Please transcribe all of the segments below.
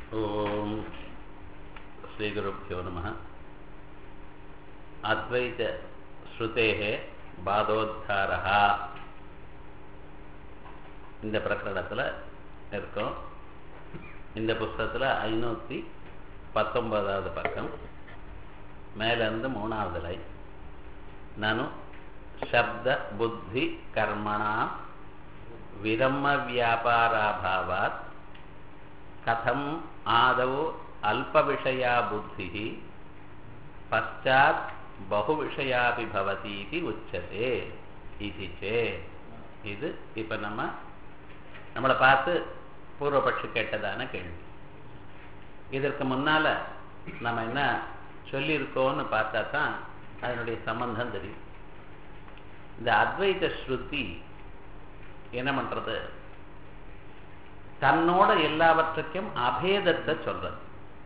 ॐ श्रीगुरुभ्यो नमः अद्वैतश्रुतेः பாதோத்தாரः இந்த பிரகரணத்தில் இருக்கோம் இந்த புஸ்தகத்தில் ஐநூற்றி பத்தொன்பதாவது பக்கம் மேலேருந்து மூணாவது லை நனு சப்த புத்தி கர்மணா விரம்ம வியாபாராபாவாத் கதம் ஆதவு அல்பவிஷயா புத்தி பశ్చాத் பகுவிஷயாபி பவதி இது உச்சதே இது சே இது இப்போ நம்ம நம்மளை பார்த்து பூர்வபட்சி கேட்டதான கேள்வி இதற்கு முன்னால் நம்ம என்ன சொல்லியிருக்கோன்னு பார்த்தா தான் அதனுடைய சம்பந்தம் தெரியும் இந்த அத்வைத ஸ்ருதி என்ன பண்ணுறது தன்னோட எல்லாவற்றுக்கும் அபேதத்தை சொல்றது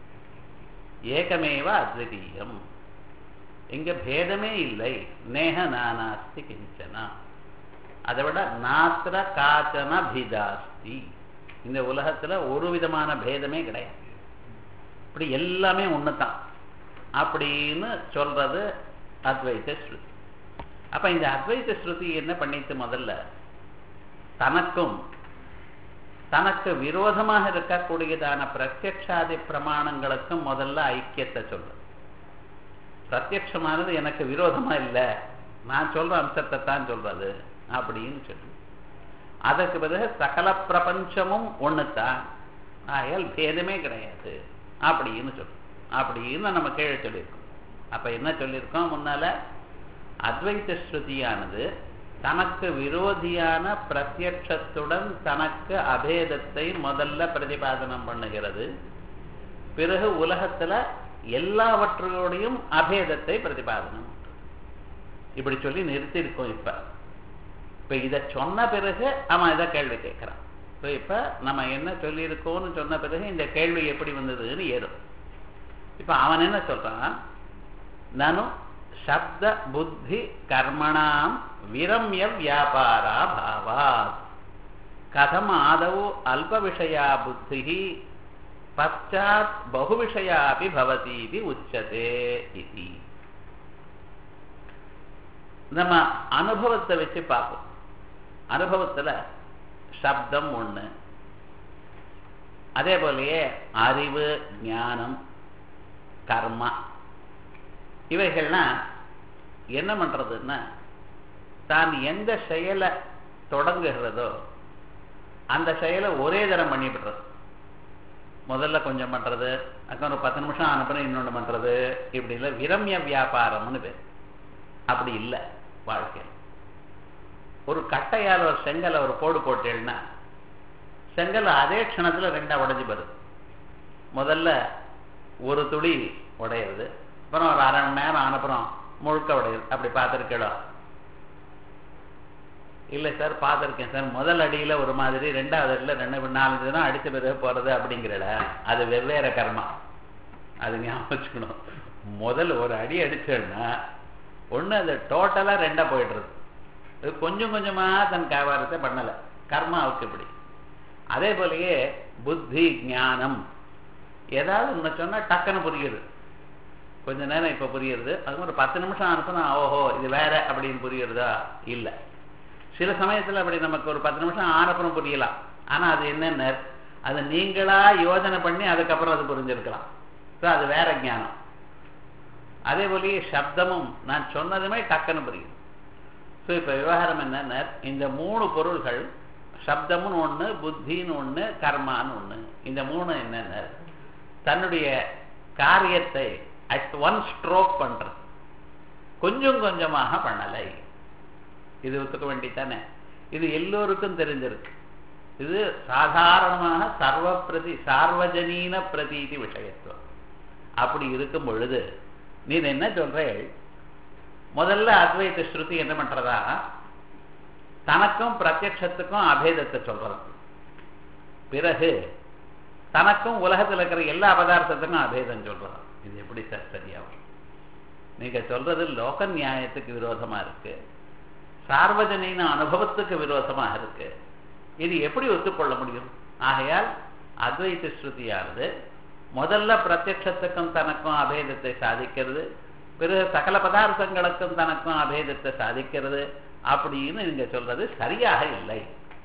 ஏகமேவ அத்விதீயம் இங்க பேதமே இல்லை நேக நானாஸ்தி கிஞ்சனா அதை விட நாத்திர காச்சன பிதாஸ்தி இந்த உலகத்துல ஒரு விதமான பேதமே கிடையாது இப்படி எல்லாமே ஒண்ணுதான் அப்படின்னு சொல்றது அத்வைத ஸ்ருதி அப்ப இந்த அத்வைத ஸ்ருதி என்ன பண்ணிட்டு முதல்ல தனக்கும் தனக்கு விரோதமாக இருக்கக்கூடியதான பிரத்யக்ஷாதி பிரமாணங்களுக்கும் முதல்ல ஐக்கியத்தை சொல்றது பிரத்யமானது எனக்கு விரோதமா இல்லை நான் சொல்ற அம்சத்தை தான் சொல்றது அப்படின்னு சொல்லி அதற்கு பிறகு சகல பிரபஞ்சமும் ஒண்ணுதான் ஆகையால் பேதமே கிடையாது அப்படின்னு சொல்றோம் அப்படின்னு நம்ம கீழே சொல்லியிருக்கோம் அப்ப என்ன சொல்லியிருக்கோம் முன்னால அத்வைத ஸ்ருதியானது தனக்கு விரோதியான பிரத்யட்சத்துடன் தனக்கு அபேதத்தை முதல்ல பிரதிபாதனம் பண்ணுகிறது பிறகு உலகத்துல எல்லாவற்றோடையும் அபேதத்தை பிரதிபாதனம் இப்படி சொல்லி நிறுத்தியிருக்கோம் இப்ப இப்ப இதை சொன்ன பிறகு அவன் இதை கேள்வி கேட்கிறான் இப்ப நம்ம என்ன சொல்லியிருக்கோம்னு சொன்ன பிறகு இந்த கேள்வி எப்படி வந்ததுன்னு ஏறும் இப்ப அவன் என்ன சொல்றான் நானும் சப்த புத்தி கர்மணாம் விரம்ய வியாபாரா பாவாத் கதம் ஆதவு அல்ப விஷயா புத்தி பச்சாத் பகு விஷயாபி பவதி இது உச்சதே இது நம்ம அனுபவத்தை வச்சு பார்ப்போம் அனுபவத்துல சப்தம் ஒண்ணு அதே போலயே அறிவு ஞானம் கர்மா இவைகள்லாம் என்ன பண்றதுன்னா தான் எந்த செயலை தொடங்குகிறதோ அந்த செயலை ஒரே தரம் பண்ணிவிடுறது முதல்ல கொஞ்சம் பண்றது அப்புறம் ஒரு பத்து நிமிஷம் அனுப்புறேன் இன்னொன்று பண்றது இப்படி இல்லை விரம்ய வியாபாரம்னு பேர் அப்படி இல்லை வாழ்க்கையில் ஒரு கட்டையால் ஒரு செங்கலை ஒரு கோடு போட்டேன்னா செங்கல் அதே க்ஷணத்தில் ரெண்டாக உடஞ்சி வருது முதல்ல ஒரு துளி உடையிறது அப்புறம் ஒரு அரை மணி நேரம் அனுப்புகிறோம் முழுக்க உடையுது அப்படி பார்த்துருக்கீடோ இல்லை சார் பார்த்துருக்கேன் சார் முதல் அடியில் ஒரு மாதிரி ரெண்டாவது அடியில் ரெண்டு நாலஞ்சு தினம் அடித்த பிறகு போகிறது அப்படிங்கிறட அது வெவ்வேறு கர்மா அது ஞாபகம் வச்சுக்கணும் முதல் ஒரு அடி அடிச்சோன்னா ஒன்று அது டோட்டலாக ரெண்டாக போயிடுறது இது கொஞ்சம் கொஞ்சமாக தன் வியாபாரத்தை பண்ணலை கர்மாவுக்கு இப்படி அதே போலயே புத்தி ஞானம் ஏதாவது ஒன்று சொன்னால் டக்குன்னு புரியுது கொஞ்ச நேரம் இப்போ புரியுறது அது ஒரு பத்து நிமிஷம் அனுப்புனா ஓஹோ இது வேற அப்படின்னு புரியுறதா இல்லை சில சமயத்தில் அப்படி நமக்கு ஒரு பத்து நிமிஷம் ஆரப்புறம் புரியலாம் ஆனால் அது என்னென்ன அது நீங்களா யோஜனை பண்ணி அதுக்கப்புறம் அது புரிஞ்சிருக்கலாம் ஸோ அது வேற ஞானம் அதே போலயே சப்தமும் நான் சொன்னதுமே டக்குன்னு புரியும் ஸோ இப்போ விவகாரம் என்னென்ன இந்த மூணு பொருள்கள் சப்தம்னு ஒன்று புத்தின்னு ஒன்று கர்மான்னு ஒன்று இந்த மூணு என்னென்ன தன்னுடைய காரியத்தை அட் ஒன் ஸ்ட்ரோக் பண்றது கொஞ்சம் கொஞ்சமாக பண்ணலை இது ஒத்துக்க வேண்டித்தானே இது எல்லோருக்கும் தெரிஞ்சிருக்கு இது சாதாரணமாக சர்வ பிரதி சார்வஜனீன பிரதீதி விஷயத்துவம் அப்படி இருக்கும் பொழுது நீ என்ன சொல்ற முதல்ல அத்வைத ஸ்ருதி என்ன பண்றதா தனக்கும் பிரத்யட்சத்துக்கும் அபேதத்தை சொல்றது பிறகு தனக்கும் உலகத்தில் இருக்கிற எல்லா பதார்த்தத்துக்கும் அபேதம் சொல்றதா இது எப்படி சார் சரியாகும் நீங்க சொல்றது லோக நியாயத்துக்கு விரோதமா இருக்கு சார்வஜனீன அனுபவத்துக்கு விரோதமாக இருக்கு இது எப்படி ஒத்துக்கொள்ள முடியும் ஆகையால் அத்வைத ஸ்ருதியானது முதல்ல பிரத்யட்சத்துக்கும் தனக்கும் அபேதத்தை சாதிக்கிறது பிறகு சகல பதார்த்தங்களுக்கும் தனக்கும் அபேதத்தை சாதிக்கிறது அப்படின்னு நீங்க சொல்றது சரியாக இல்லை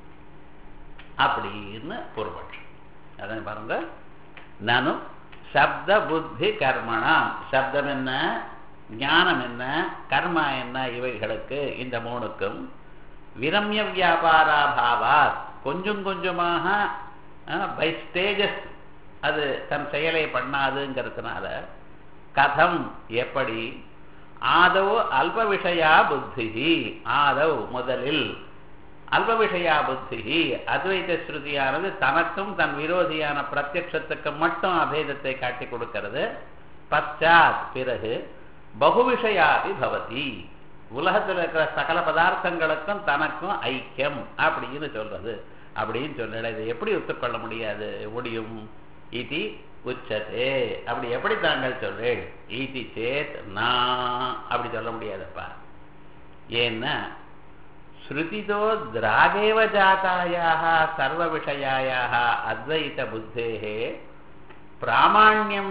அப்படின்னு பூர்வபட்சம் அதான் பாருங்க நானும் சப்த புத்தி கர்மணம் சப்தம் என்ன ஞானம் என்ன கர்மா என்ன இவைகளுக்கு இந்த மூணுக்கும் விரம்ய வியாபாராபாவா கொஞ்சம் கொஞ்சமாக பை ஸ்டேஜஸ் அது தன் செயலை பண்ணாதுங்கிறதுனால கதம் எப்படி ஆதவ் அல்ப விஷயா புத்தி ஆதவ் முதலில் அல்ப விஷயா புத்தி அத்வைத ஸ்ருதியானது தனக்கும் தன் விரோதியான பிரத்யட்சத்துக்கு மட்டும் அபேதத்தை காட்டி கொடுக்கிறது பச்சாத் பிறகு பகு விஷயாபி பவதி உலகத்தில் இருக்கிற சகல பதார்த்தங்களுக்கும் தனக்கும் ஐக்கியம் அப்படின்னு சொல்றது அப்படின்னு சொல்லல இதை எப்படி ஒத்துக்கொள்ள முடியாது முடியும் இதி உச்சதே அப்படி எப்படி தாங்கள் சொல்றேன் ஈதி சேத் நான் அப்படி சொல்ல முடியாதப்பா ஏன்னா ஸ்ருதிதோ திராகேவ ஜாத்தாயாக சர்வ விஷயாயாக அத்வைத புத்தேகே பிராமாண்யம்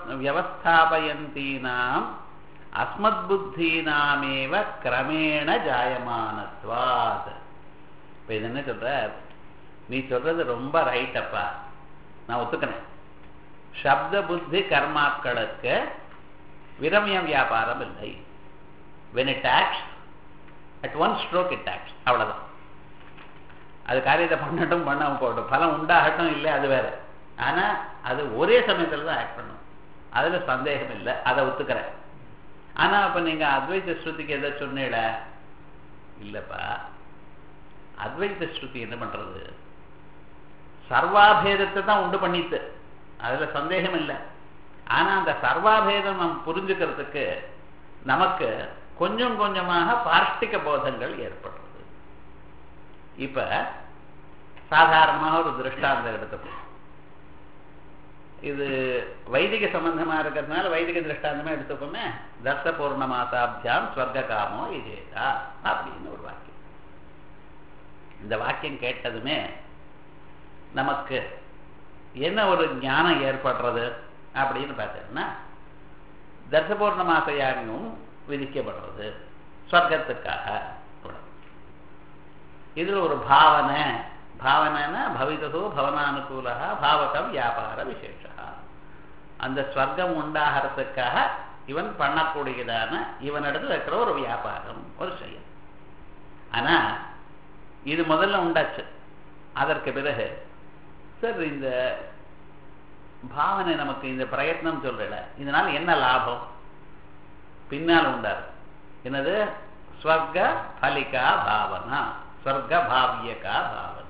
வியவஸ்தாபயந்தீனாம் அஸ்மத் புத்தீனாமேவ கிரமேண ஜாயமானத்வாத் இப்போ இது என்ன சொல்ற நீ சொல்றது ரொம்ப ரைட்டப்பா நான் ஒத்துக்கிறேன் சப்த புத்தி கர்மாக்களுக்கு விரமிய வியாபாரம் இல்லை when it acts at one stroke it acts அவ்வளோதான் அது காரியத்தை பண்ணட்டும் பண்ண போட்டும் பலம் உண்டாகட்டும் இல்லை அது வேற ஆனால் அது ஒரே சமயத்தில் தான் ஆக்ட் பண்ணும் அதில் சந்தேகம் இல்லை அதை ஒத்துக்கிறேன் ஆனால் அப்போ நீங்கள் அத்வைத ஸ்ருதிக்கு எதை சொன்னீட இல்லைப்பா அத்வைத ஸ்ருதி என்ன பண்ணுறது சர்வாபேதத்தை தான் உண்டு பண்ணித்து அதில் சந்தேகம் இல்லை ஆனால் அந்த சர்வாபேதம் நம்ம புரிஞ்சுக்கிறதுக்கு நமக்கு கொஞ்சம் கொஞ்சமாக பார்ஷ்டிக போதங்கள் ஏற்படுறது இப்ப சாதாரணமாக ஒரு திருஷ்டாந்தம் எடுத்துப்போம் இது வைதிக சம்பந்தமா இருக்கிறதுனால வைதிக திருஷ்டாந்தமா எடுத்துப்போமே தச பூர்ணமாசாபியாம் ஸ்வர்க காமோ இதேதா அப்படின்னு ஒரு வாக்கியம் இந்த வாக்கியம் கேட்டதுமே நமக்கு என்ன ஒரு ஞானம் ஏற்படுறது அப்படின்னு பார்த்தீங்கன்னா தர்சபூர்ண மாச யாகம் விதிக்கப்படுறது சொர்க்கத்துக்காக இதில் ஒரு பாவனை பாவனைனா பவிதோ பவனானுகூல பாவக வியாபார விசேஷ அந்த ஸ்வர்க்கம் உண்டாகிறதுக்காக இவன் பண்ணக்கூடியதான இவனிடத்துல இருக்கிற ஒரு வியாபாரம் ஒரு செயல் ஆனா இது முதல்ல உண்டாச்சு அதற்கு பிறகு சார் இந்த பாவனை நமக்கு இந்த பிரயத்னம் சொல்றல இதனால என்ன லாபம் பின்னால் உண்டாரு என்னது ஸ்வர்க பலிகா பாவனா ஸ்வர்க பாவியகா பாவனா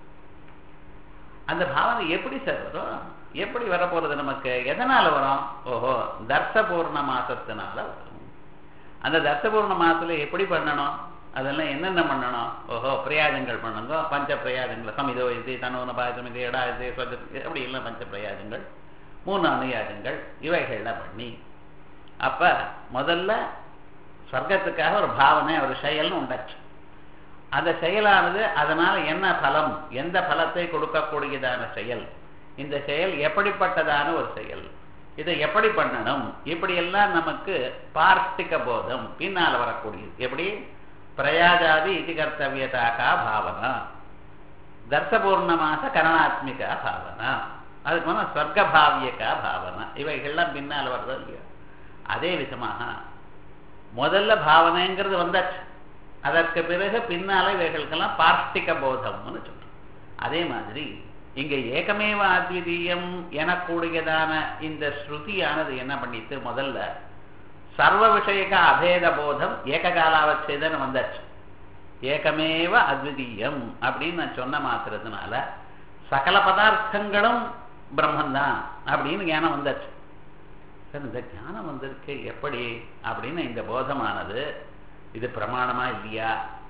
அந்த பாவனை எப்படி சார் வரும் எப்படி வரப்போறது நமக்கு எதனால வரும் ஓஹோ தர்சபூர்ண மாசத்தினால வரும் அந்த தர்சபூர்ண மாசத்துல எப்படி பண்ணணும் அதெல்லாம் என்னென்ன பண்ணணும் ஓஹோ பிரயாஜங்கள் பண்ணுங்க பஞ்ச பிரயாஜங்கள் சமிதோ இது தனோன பாஜம் இது எடா இது அப்படி இல்லை பஞ்ச பிரயாஜங்கள் மூணு அணுயாஜங்கள் இவைகள்லாம் பண்ணி அப்ப முதல்ல சொர்க்கத்துக்காக ஒரு பாவனை ஒரு செயல்னு உண்டாச்சு அந்த செயலானது அதனால என்ன பலம் எந்த பலத்தை கொடுக்கக்கூடியதான செயல் இந்த செயல் எப்படிப்பட்டதான ஒரு செயல் இதை எப்படி பண்ணணும் இப்படியெல்லாம் நமக்கு பார்த்திக போதம் பின்னால் வரக்கூடியது எப்படி பிரயாஜாதி இது கர்த்தவியதாக்கா பாவனா தர்சபூர்ணமாக கரணாத்மிகா பாவனா அதுக்கு வந்து ஸ்வர்கபாவியக்கா பாவனா இவைகள்லாம் பின்னால் வர்றது இல்லையா அதே விதமாக முதல்ல பாவனைங்கிறது வந்தாச்சு அதற்கு பிறகு பின்னால இவைகளுக்கெல்லாம் பார்ஷ்டிக போதம்னு சொல்றோம் அதே மாதிரி இங்க ஏகமேவ அத்விதீயம் எனக்கூடியதான இந்த ஸ்ருதியானது என்ன பண்ணிட்டு முதல்ல சர்வ விஷயக அபேத போதம் ஏககாலாவச்சேதன் வந்தாச்சு ஏகமேவ அத்விதீயம் அப்படின்னு நான் சொன்ன மாத்திரத்தினால சகல பதார்த்தங்களும் பிரம்மந்தான் அப்படின்னு ஞானம் வந்தாச்சு சார் இந்த ஞானம் வந்திருக்கு எப்படி அப்படின்னு இந்த போதமானது இது பிரமாணமா இல்லையா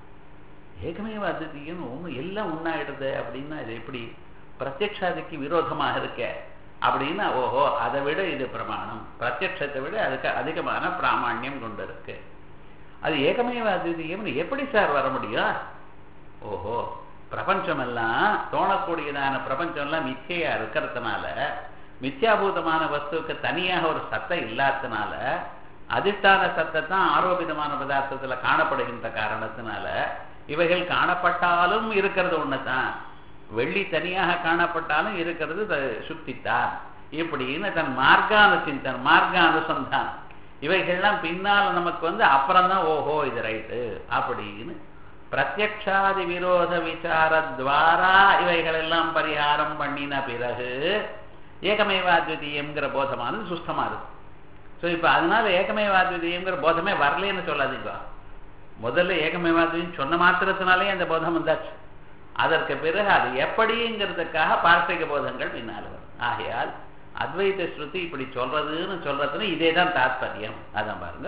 ஏகமேவ அத்விதீயம் ஒன்று எல்லாம் ஒன்றாயிடுது அப்படின்னா இது எப்படி பிரத்யக்ஷாதிக்கு விரோதமாக இருக்க அப்படின்னா ஓஹோ அதை விட இது பிரமாணம் பிரத்யட்சத்தை விட அதுக்கு அதிகமான பிராமாண்யம் கொண்டு இருக்கு அது ஏகமேவ அத்விதீயம் எப்படி சார் வர முடியும் ஓஹோ பிரபஞ்சம் எல்லாம் தோணக்கூடியதான பிரபஞ்சம் எல்லாம் மிச்சையா இருக்கிறதுனால மித்யாபூதமான வஸ்துவுக்கு தனியாக ஒரு சத்தம் இல்லாததுனால அதிஷ்டான சத்தத்தான் ஆரோபிதமான பதார்த்தத்துல காணப்படுகின்ற காரணத்தினால இவைகள் காணப்பட்டாலும் இருக்கிறது ஒண்ணுதான் வெள்ளி தனியாக காணப்பட்டாலும் இருக்கிறது த- சுத்தித்தான் இப்படின்னு தன் மார்க்கான சிந்தன் மார்க்க அனுசந்தானம் இவைகள்லாம் பின்னால நமக்கு வந்து அப்புறம்தான் ஓஹோ இது ரைட்டு அப்படின்னு பிரத்யக்ஷாதி விரோத விசாரத்வாரா இவைகள் எல்லாம் பரிகாரம் பண்ணின பிறகு ஏகமேவாத்விதீயம்ங்கிற போதமானது சுஸ்தமா இருக்கு ஸோ இப்போ அதனால ஏகமேவாத்விதீயம்ங்கிற போதமே வரலேன்னு சொல்லாதீங்க முதல்ல ஏகமேவாத்வின்னு சொன்ன மாத்திரத்தினாலே அந்த போதம் வந்தாச்சு அதற்கு பிறகு அது எப்படிங்கிறதுக்காக பார்த்திக போதங்கள் பின்னால் வரும் ஆகையால் அத்வைத ஸ்ருதி இப்படி சொல்றதுன்னு சொல்றதுன்னு இதே தான் தாத்பரியம் அதான் பாருங்க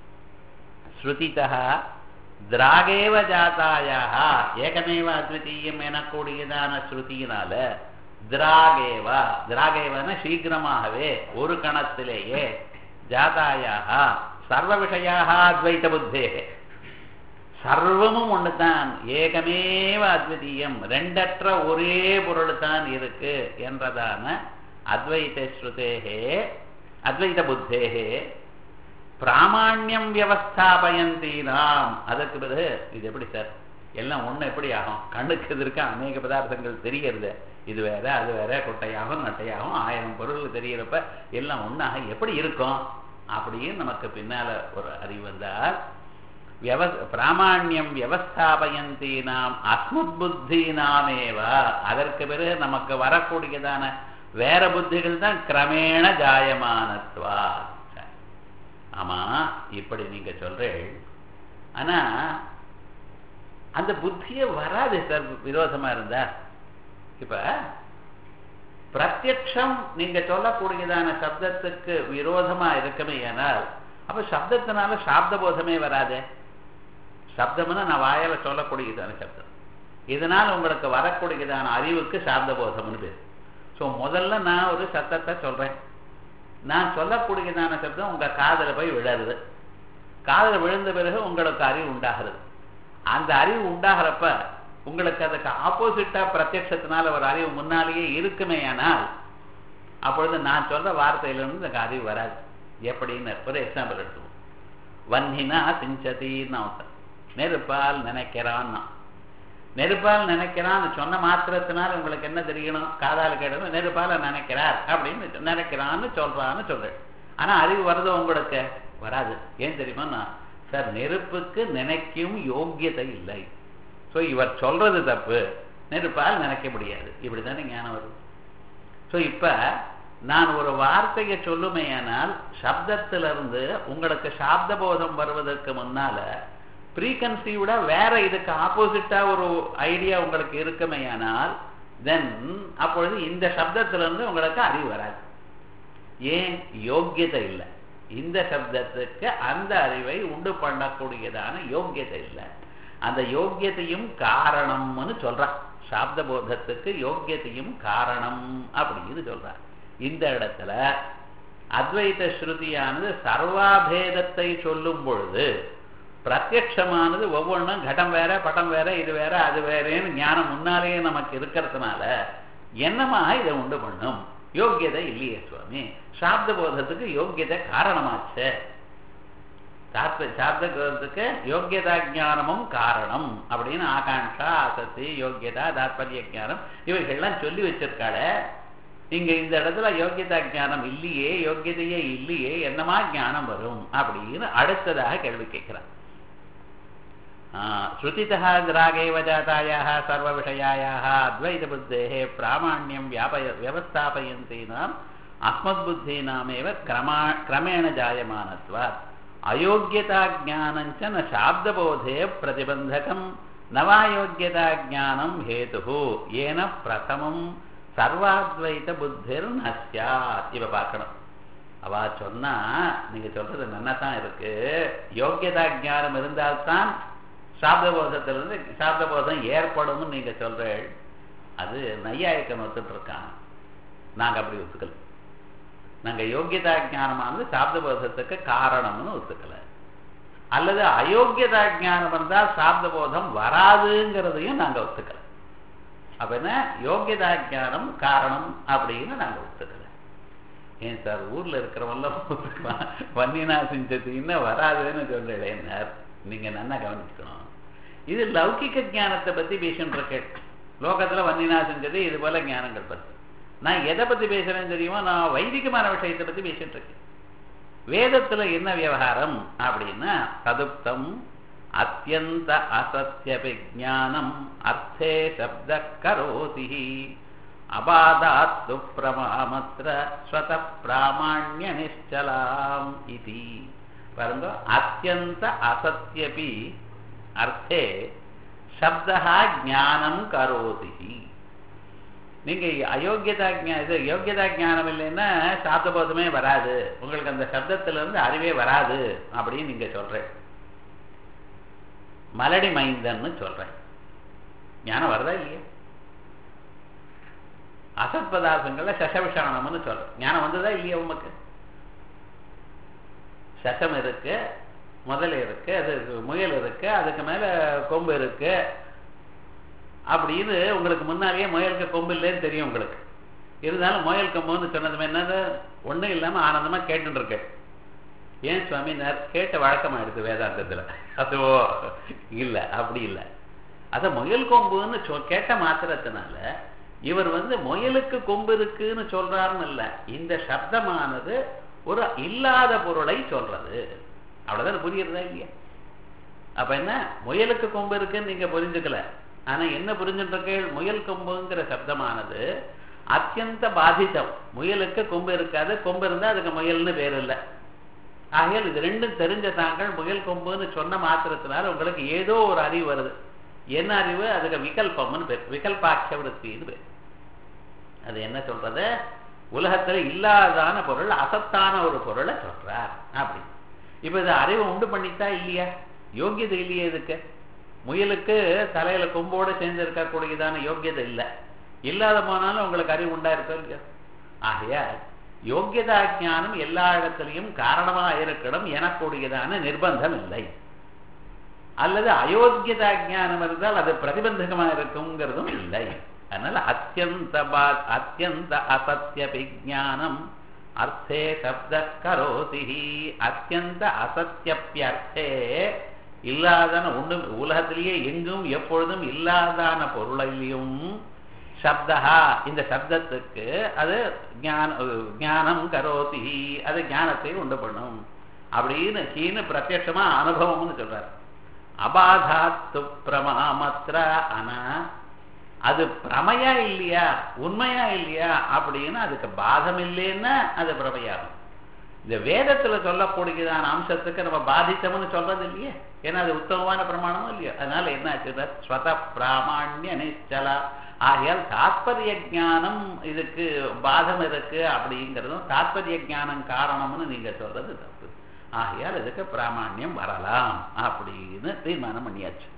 ஸ்ருதிதா திராகேவ ஜாத்தாயாக ஏகமேவ அத்விதீயம் எனக்கூடியதான ஸ்ருதியினால திராகேவ திராகேவன சீக்கிரமாகவே ஒரு கணத்திலேயே ஜாதாயாக சர்வ விஷயாக அத்வைத புத்தே சர்வமும் ஒண்ணுதான் ஏகமேவ அத்விதீயம் ரெண்டற்ற ஒரே பொருள் தான் இருக்கு என்றதான அத்வைத ஸ்ருதேகே அத்வைத புத்தேகே பிராமாண்யம் வியவஸ்தாபயந்தீனாம் அதற்கு பிறகு இது எப்படி சார் எல்லாம் ஒண்ணு எப்படி ஆகும் கண்ணுக்கு எதிர்க்க அநேக பதார்த்தங்கள் தெரியறது இது வேற அது வேற கொட்டையாகும் நட்டையாகும் ஆயிரம் பொருள் தெரியறப்ப எல்லாம் ஒண்ணாக எப்படி இருக்கும் அப்படின்னு நமக்கு பின்னால ஒரு அறிவு வந்தால் வியவ பிராமாண்யம் வியவஸ்தாபயந்தீனாம் அஸ்முத் புத்தீனாமேவ அதற்கு பிறகு நமக்கு வரக்கூடியதான வேற புத்திகள் தான் கிரமேண ஜாயமானத்வா சரி. ஆமா இப்படி நீங்க சொல்றேன் ஆனா அந்த புத்தியே வராது சார் விரோதமா இருந்தா இப்ப பிரத்யக்ஷம் நீங்க சொல்லக்கூடியதான சப்தத்துக்கு விரோதமா இருக்குமே ஆனால் அப்ப சப்தத்தினால சாப்த போதமே வராதே சப்தம்னா நான் வாயால சொல்லக்கூடியதான சப்தம் இதனால் உங்களுக்கு வரக்கூடியதான அறிவுக்கு சாப்த போதம்னு பேர் ஸோ முதல்ல நான் ஒரு சத்தத்தை சொல்றேன் நான் சொல்லக்கூடியதான சப்தம் உங்க காதுல போய் விழருது காதுல விழுந்த பிறகு உங்களுக்கு அறிவு உண்டாகிறது அந்த அறிவு உண்டாகிறப்ப உங்களுக்கு அதுக்கு ஆப்போசிட்டா பிரத்யட்சத்தினால ஒரு அறிவு முன்னாலேயே இருக்குமே ஆனால் அப்பொழுது நான் சொல்ற வார்த்தையிலிருந்து எனக்கு அறிவு வராது எப்படின்னு ஒரு எக்ஸாம்பிள் எடுத்துவோம் வன்னினா சிஞ்சதின்னு அவன் நெருப்பால் நினைக்கிறான்னா நெருப்பால் நினைக்கிறான்னு சொன்ன மாத்திரத்தினால் உங்களுக்கு என்ன தெரியணும் காதால் கேட்டது நெருப்பால நினைக்கிறார் அப்படின்னு நினைக்கிறான்னு சொல்றான்னு சொல்றேன் ஆனா அறிவு வருதோ உங்களுக்கு வராது ஏன் தெரியுமா சார் நெருப்புக்கு நினைக்கும் யோக்கியதை இல்லை ஸோ இவர் சொல்றது தப்பு நெருப்பால் நினைக்க முடியாது இப்படிதானே ஞானம் வருது ஸோ இப்ப நான் ஒரு வார்த்தையை சொல்லுமேயானால் சப்தத்திலிருந்து உங்களுக்கு சாப்த போதம் வருவதற்கு முன்னால ப்ரீகன்சீவ்டா வேற இதுக்கு ஆப்போசிட்டா ஒரு ஐடியா உங்களுக்கு இருக்குமேயானால் தென் அப்பொழுது இந்த சப்தத்திலிருந்து உங்களுக்கு அறிவு வராது ஏன் யோக்கியதை இல்லை இந்த சப்தத்துக்கு அந்த அறிவை உண்டு பண்ணக்கூடியதான யோக்கியதை இல்லை அந்த யோக்கியத்தையும் காரணம்னு சொல்றான் சாப்த போதத்துக்கு யோக்கியத்தையும் காரணம் அப்படின்னு சொல்றான் இந்த இடத்துல அத்வைத ஸ்ருதியானது சர்வாபேதத்தை சொல்லும் பொழுது பிரத்யட்சமானது ஒவ்வொன்றும் கடம் வேற படம் வேற இது வேற அது வேறேன்னு ஞானம் முன்னாலேயே நமக்கு இருக்கிறதுனால என்னமாக இதை உண்டு பண்ணும் யோக்கியதை இல்லையே சுவாமி சாப்த போதத்துக்கு யோக்கியதை காரணமாச்சு சாப்த போதத்துக்கு யோக்கியதா ஜானமும் காரணம் அப்படின்னு ஆகாங்ஷா ஆசக்தி யோக்கியதா தாத்பரிய ஜானம் இவைகள்லாம் சொல்லி வச்சிருக்காள இங்க இந்த இடத்துல யோக்கியதா ஜானம் இல்லையே யோக்கியதையே இல்லையே என்னமா ஞானம் வரும் அப்படின்னு அடுத்ததாக கேள்வி கேட்கிறான் ஸ்ருதிதா திராகேவ ஜாதாயாக சர்வ விஷயாயாக அத்வைத புத்தேः பிராமாண்யம் வியாபய வியவஸ்தாபயந்தீனாம் அஸ்மத் புத்தீனாமேவ கிரமா கிரமேண ஜாயமானத்வாத் அயோக்கியதா ஜானஞ்ச ந சாப்தபோதே பிரதிபந்தகம் நவாயோக்கியதா ஜானம் ஹேது ஏன பிரதமம் சர்வாத்வைத புத்திர் நஸ்யாத் இவ பார்க்கணும் அவ சொன்னா நீங்க சொல்றது நன்னதான் இருக்கு யோக்கியதா ஜானம் இருந்தால்தான் சாப்தபோதத்திலிருந்து சாப்தபோதம் ஏற்படும் நீங்க சொல்றேன் அது நையாயிக்கம் ஒத்துட்டு இருக்கான் நாங்க அப்படி ஒத்துக்கல நாங்க யோக்கியதா ஜானமானது சாப்தபோதத்துக்கு காரணம்னு ஒத்துக்கல அல்லது அயோக்கியதா ஜானம் வந்தால் சாப்தபோதம் வராதுங்கிறதையும் நாங்க ஒத்துக்கல அப்ப என்ன யோகியதா ஞானம் காரணம் அப்படின்னு நாங்க ஒத்துக்கல ஏன் சார் ஊர்ல இருக்கிறவெல்லாம் ஒத்துக்கலாம் வன்னினா சிஞ்சத்தின்னா வராதுன்னு சொல்றேன் நீங்க நல்லா கவனிச்சுக்கணும் இது லௌகிக ஞானத்தை பத்தி பேசிட்டு இருக்கேன் லோகத்துல வன்னினா செஞ்சது இது போல ஞானங்கள் பத்தி நான் எதை பத்தி பேசுறேன்னு தெரியுமா நான் வைதிகமான விஷயத்தை பத்தி பேசிட்டு இருக்கேன் வேதத்துல என்ன விவகாரம் அப்படின்னா ததுப்தம் அத்தியந்த அசத்திய விஜானம் அர்த்தே சப்த கரோதி அபாதாத்து பிரமாமத்திர ஸ்வத பிராமாண்ய நிச்சலாம் இது பாருங்க அத்தியந்த அசத்தியபி அர்த்தே சப்தா ஞானம் கரோதி நீங்க அயோக்கியதா இது யோக்கியதா ஞானம் இல்லைன்னா சாப்பிட்ட வராது உங்களுக்கு அந்த சப்தத்துல இருந்து அறிவே வராது அப்படின்னு நீங்க சொல்றேன் மலடி மைந்தன்னு சொல்றேன் ஞானம் வருதா இல்லையா அசத் பதார்த்தங்கள்ல சசவிஷானம்னு சொல்றேன் ஞானம் வந்ததா இல்லையா உமக்கு சசம் இருக்கு முதல் இருக்கு அது முயல் இருக்கு அதுக்கு மேல கொம்பு இருக்கு அப்படின்னு உங்களுக்கு முன்னாலேயே முயலுக்கு கொம்பு இல்லைன்னு தெரியும் உங்களுக்கு இருந்தாலும் முயல் கொம்புன்னு சொன்னதுமே என்னது ஒன்றும் இல்லாம ஆனந்தமா கேட்டுட்டு இருக்கேன் ஏன் சுவாமி கேட்ட வழக்கமாயிடுது வேதாந்தத்துல அதுவோ இல்ல அப்படி இல்லை அத முயல் கொம்புன்னு சொ கேட்ட மாத்திரத்தினால இவர் வந்து முயலுக்கு கொம்பு இருக்குன்னு சொல்றாருன்னு இல்ல இந்த சப்தமானது ஒரு இல்லாத பொருளை சொல்றது அவ்வளவுதான் புரியுறதா இல்லையா அப்ப என்ன முயலுக்கு கொம்பு இருக்குன்னு நீங்க புரிஞ்சுக்கல ஆனா என்ன புரிஞ்சுட்டு முயல் கொம்புங்கிற சப்தமானது அத்தியந்த பாதித்தம் முயலுக்கு கொம்பு இருக்காது கொம்பு இருந்தா அதுக்கு முயல்னு பேர் இல்லை ஆகையால் இது ரெண்டும் தெரிஞ்ச தாங்கள் முயல் கொம்புன்னு சொன்ன மாத்திரத்தினால உங்களுக்கு ஏதோ ஒரு அறிவு வருது என்ன அறிவு அதுக்கு விகல்பம்னு பேர் விகல்பாட்ச விருத்தின்னு பேர் அது என்ன சொல்றது உலகத்துல இல்லாதான பொருள் அசத்தான ஒரு பொருளை சொல்றார் அப்படி இப்ப இது அறிவை உண்டு பண்ணித்தா இல்லையா யோகியதை இல்லையா இதுக்கு முயலுக்கு தலையில கொம்போடு சேர்ந்து இருக்கக்கூடியதான யோகியதை இல்லை இல்லாத போனாலும் உங்களுக்கு அறிவு உண்டா இருக்கோ இல்லையா ஆகையால் யோகியதா ஜானம் எல்லா இடத்திலையும் காரணமா இருக்கணும் எனக்கூடியதான நிர்பந்தம் இல்லை அல்லது அயோக்கியதா ஜானம் இருந்தால் அது பிரதிபந்தகமா இருக்குங்கிறதும் இல்லை அதனால அத்தியந்த அத்தியந்த அசத்திய விஜானம் அர்த்தே சப்த கரோதி அத்தியந்த அசத்தியப்பியர்த்தே இல்லாதான ஒண்ணு உலகத்திலேயே எங்கும் எப்பொழுதும் இல்லாதான பொருளையும் சப்தா இந்த சப்தத்துக்கு அது ஞானம் கரோதி அது ஞானத்தை உண்டு பண்ணும் அப்படின்னு கீழ் பிரத்யட்சமா அனுபவம்னு சொல்றாரு அபாதாத்து பிரமாமத்ர ஆனா அது பிரமையா இல்லையா உண்மையா இல்லையா அப்படின்னு அதுக்கு பாதம் இல்லைன்னா அது பிரமையாகும் இந்த வேதத்துல சொல்லக்கூடியதான அம்சத்துக்கு நம்ம பாதித்தம்னு சொல்றது இல்லையே ஏன்னா அது உத்தமமான பிரமாணமும் இல்லையோ அதனால என்ன ஆச்சு ஸ்வத பிராமாண்ய நிச்சலா ஆகையால் தாத்பரிய ஜானம் இதுக்கு பாதம் இருக்கு அப்படிங்கிறதும் தாத்பரிய ஜானம் காரணம்னு நீங்க சொல்றது தப்பு ஆகையால் இதுக்கு பிராமாண்யம் வரலாம் அப்படின்னு தீர்மானம் பண்ணியாச்சு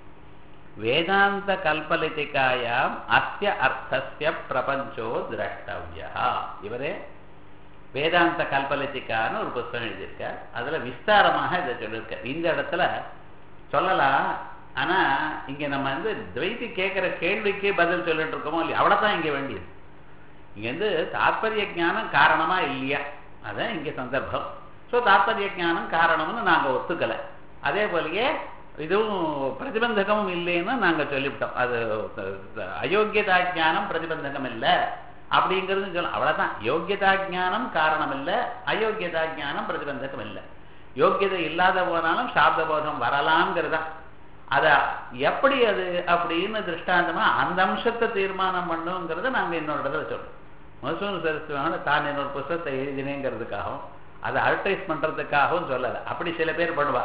வேதாந்த கல்பலிதிகாயாம் அஸ்ய அர்த்தஸ்ய பிரபஞ்சோ திரஷ்டவியா இவரே வேதாந்த கல்பலித்திக்கான்னு ஒரு புஸ்தகம் எழுதியிருக்கார் அதுல விஸ்தாரமாக இதை சொல்லியிருக்கார் இந்த இடத்துல சொல்லலாம் ஆனா இங்க நம்ம வந்து துவைத்தி கேட்கிற கேள்விக்கு பதில் சொல்லிட்டு இருக்கோமோ இல்லையா அவ்வளவுதான் இங்க வேண்டியது இங்க வந்து தாத்பரிய ஜானம் காரணமா இல்லையா அதான் இங்க சந்தர்ப்பம் ஸோ தாத்பரிய ஜானம் காரணம்னு நாங்க ஒத்துக்கல அதே போலயே இதுவும் பிரதிபந்தகமும் இல்லைன்னு நாங்க சொல்லிவிட்டோம் அது அயோக்கியதா ஜானம் பிரதிபந்தகம் இல்லை அப்படிங்கிறது சொல்ல அவ்வளவுதான் யோக்கியதா ஜானம் காரணம் இல்லை அயோக்கியதா ஜானம் பிரதிபந்தகம் இல்லை யோக்கியதை இல்லாத போனாலும் சாப்த போதம் வரலாம்ங்கிறதா அத எப்படி அது அப்படின்னு திருஷ்டாந்தமா அந்த அம்சத்தை தீர்மானம் பண்ணுங்கிறத நாங்க இன்னொரு இடத்துல சொல்றோம் மசூன் சரஸ்வதி தான் என்னோட புஸ்தகத்தை எழுதினேங்கிறதுக்காகவும் அதை அட்வர்டைஸ் பண்றதுக்காகவும் சொல்லலை அப்படி சில பேர் பண்ணுவா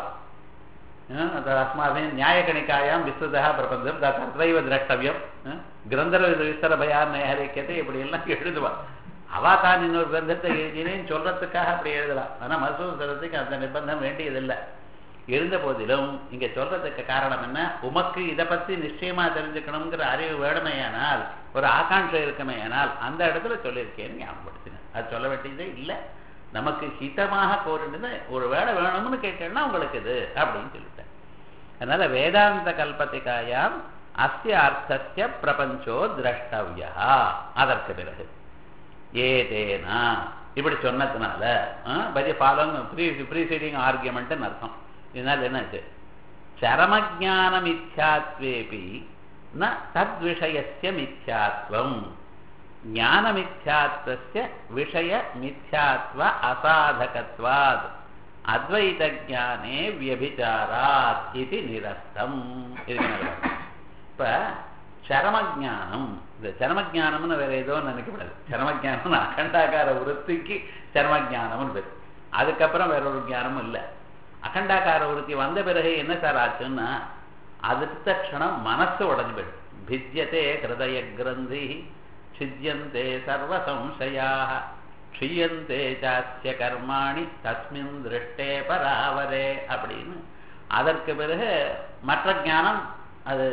அஸ்மாவின் நியாயகணிக்காயாம் விஸ்வதா பிரபஞ்சம் தத்வைவ திரஷ்டவியம் கிரந்தர விஸ்தர பயார் நயரிக்கத்தை இப்படி எல்லாம் எழுதுவா அவா தான் இன்னொரு கிரந்தத்தை எழுதினேன்னு சொல்றதுக்காக அப்படி எழுதலாம் ஆனா மசூர் சரத்துக்கு அந்த நிர்பந்தம் வேண்டியதில்லை இருந்த போதிலும் இங்க சொல்றதுக்கு காரணம் என்ன உமக்கு இதை பத்தி நிச்சயமா தெரிஞ்சுக்கணுங்கிற அறிவு வேணுமையானால் ஒரு ஆகாங்ஷை இருக்குமேயானால் அந்த இடத்துல சொல்லியிருக்கேன்னு ஞாபகப்படுத்தினேன் அது சொல்ல வேண்டியதே இல்லை நமக்கு ஹிதமாக கோரினது ஒரு வேலை வேணும்னு கேட்டேன்னா உங்களுக்கு இது அப்படின்னு சொல்லிட்டேன் அதனால வேதாந்த கல்பத்திகாயாம் அஸ்ய அர்த்தஸ்ய பிரபஞ்சோ திரஷ்டவியா அதற்கு பிறகு ஏதேனா இப்படி சொன்னதுனால பதி ஃபாலோங் ப்ரீ ப்ரீசீடிங் ஆர்கியூமெண்ட்னு அர்த்தம் இதனால என்னாச்சு சரமஜான மித்யாத்வேபி ந தத்விஷயஸ்ய மித்யாத்வம் ஞான மித்யாத்வஸ்ய விஷய மித்யாத்வ அசாதகத்வாத் அத்வைத ஜானே வியபிச்சாராத் இது நிரஸ்தம் இதுக்கு இப்ப சரமஜானம் இந்த சரமஜானம்னு வேற ஏதோ நினைக்கப்படாது சரமஜானம் அகண்டாகார விருத்திக்கு சரமஜானம்னு பேர் அதுக்கப்புறம் வேற ஒரு ஜானமும் இல்லை அகண்டாகார விருத்தி வந்த பிறகு என்ன சார் ஆச்சுன்னா அடுத்த க்ஷணம் மனசு உடஞ்சு போயிடும் பிஜ்யத்தே ஹிருதய கிரந்தி சித்தியந்தே சர்வ சம்சயாக க்ஷியந்தே சாஸ்ய கர்மாணி தஸ்மின் திருஷ்டே பராவரே அப்படின்னு அதற்கு பிறகு மற்ற ஞானம் அது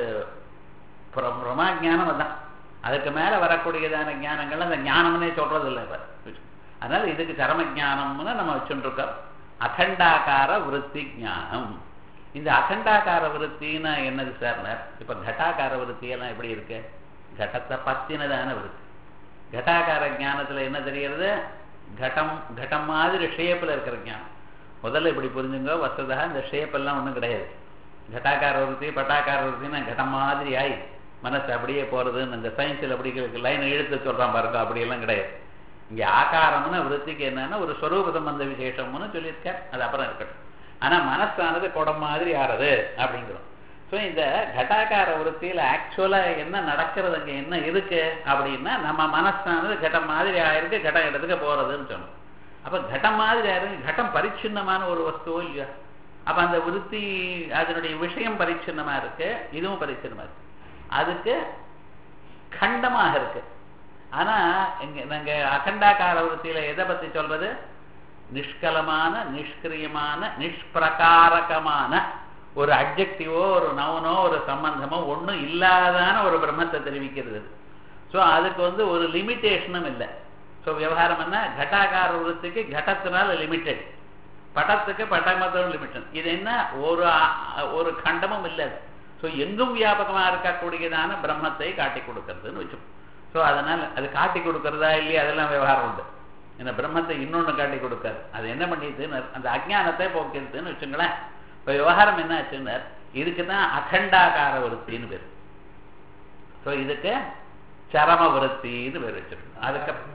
பிரமா ஞானம் அதான் அதுக்கு மேல வரக்கூடியதான ஞானங்கள் அந்த ஞானம்னே சொல்றது இல்லை இப்ப அதனால இதுக்கு சரம ஜானம்னு நம்ம வச்சுட்டு இருக்கோம் அகண்டாகார விருத்தி ஞானம் இந்த அகண்டாகார விருத்தின்னா என்னது சார் இப்ப கட்டாகார விருத்தியெல்லாம் எப்படி இருக்கு கடத்தை பத்தினதான விருத்தி கட்டாகார ஞானத்துல என்ன தெரிகிறது கட்டம் கட்டம் மாதிரி ஷேப்ல இருக்கிற ஞானம் முதல்ல இப்படி புரிஞ்சுங்க வசதா இந்த ஷேப் எல்லாம் ஒன்றும் கிடையாது கட்டாக்கார விருத்தி பட்டாக்கார விருத்தின்னா கட்டம் மாதிரி ஆயி மனசு அப்படியே போறதுன்னு இந்த சயின்ஸில் அப்படி லைன் இழுத்து சொல்றான் பாருங்க அப்படியெல்லாம் கிடையாது இங்க ஆகாரம்னு விருத்திக்கு என்னன்னா ஒரு ஸ்வரூப சம்பந்த விசேஷம்னு சொல்லியிருக்கார் அது அப்புறம் இருக்கட்டும் ஆனா மனசானது குடம் மாதிரி ஆறது அப்படிங்கிறோம் ஸோ இந்த கட்டாக்கார விருத்தியில ஆக்சுவலா என்ன நடக்கிறது அங்க என்ன இருக்கு அப்படின்னா நம்ம மனசானது கட்டம் மாதிரி ஆயிருக்கு கட்டம் இடத்துக்கு போறதுன்னு சொன்னோம் அப்ப கட்டம் மாதிரி ஆயிருக்கு கட்டம் பரிச்சின்னமான ஒரு வஸ்துவோ இல்லையா அப்ப அந்த விருத்தி அதனுடைய விஷயம் பரிச்சின்னமா இருக்கு இதுவும் பரிச்சின்னமா இருக்கு அதுக்கு கண்டமாக இருக்கு ஆனா இங்க நாங்க அகண்டாக்கார விருத்தியில எதை பத்தி சொல்றது நிஷ்கலமான நிஷ்கிரியமான நிஷ்பிரகாரகமான ஒரு அப்ஜெக்டிவோ ஒரு நவனோ ஒரு சம்பந்தமோ ஒன்றும் இல்லாதான ஒரு பிரம்மத்தை தெரிவிக்கிறது ஸோ அதுக்கு வந்து ஒரு லிமிட்டேஷனும் இல்லை ஸோ விவகாரம் என்ன கட்டாகார விருத்திக்கு கடத்தினால லிமிட்டெட் படத்துக்கு பட்டமத்தம் லிமிட்டட் இது என்ன ஒரு ஒரு கண்டமும் இல்லை ஸோ எங்கும் வியாபகமாக இருக்கக்கூடியதான பிரம்மத்தை காட்டி கொடுக்கறதுன்னு வச்சோம் ஸோ அதனால் அது காட்டி கொடுக்கறதா இல்லையா அதெல்லாம் விவகாரம் உண்டு இந்த பிரம்மத்தை இன்னொன்று காட்டி கொடுக்காது அது என்ன பண்ணிடுதுன்னு அந்த அஜானத்தை போக்கிடுதுன்னு வச்சுங்களேன் இப்போ விவகாரம் என்ன ஆச்சுன்னு இதுக்கு தான் அகண்டாகார விருத்தின்னு பேர் ஸோ இதுக்கு சரம விருத்தின்னு பேர் வச்சிருக்கோம் அதுக்கு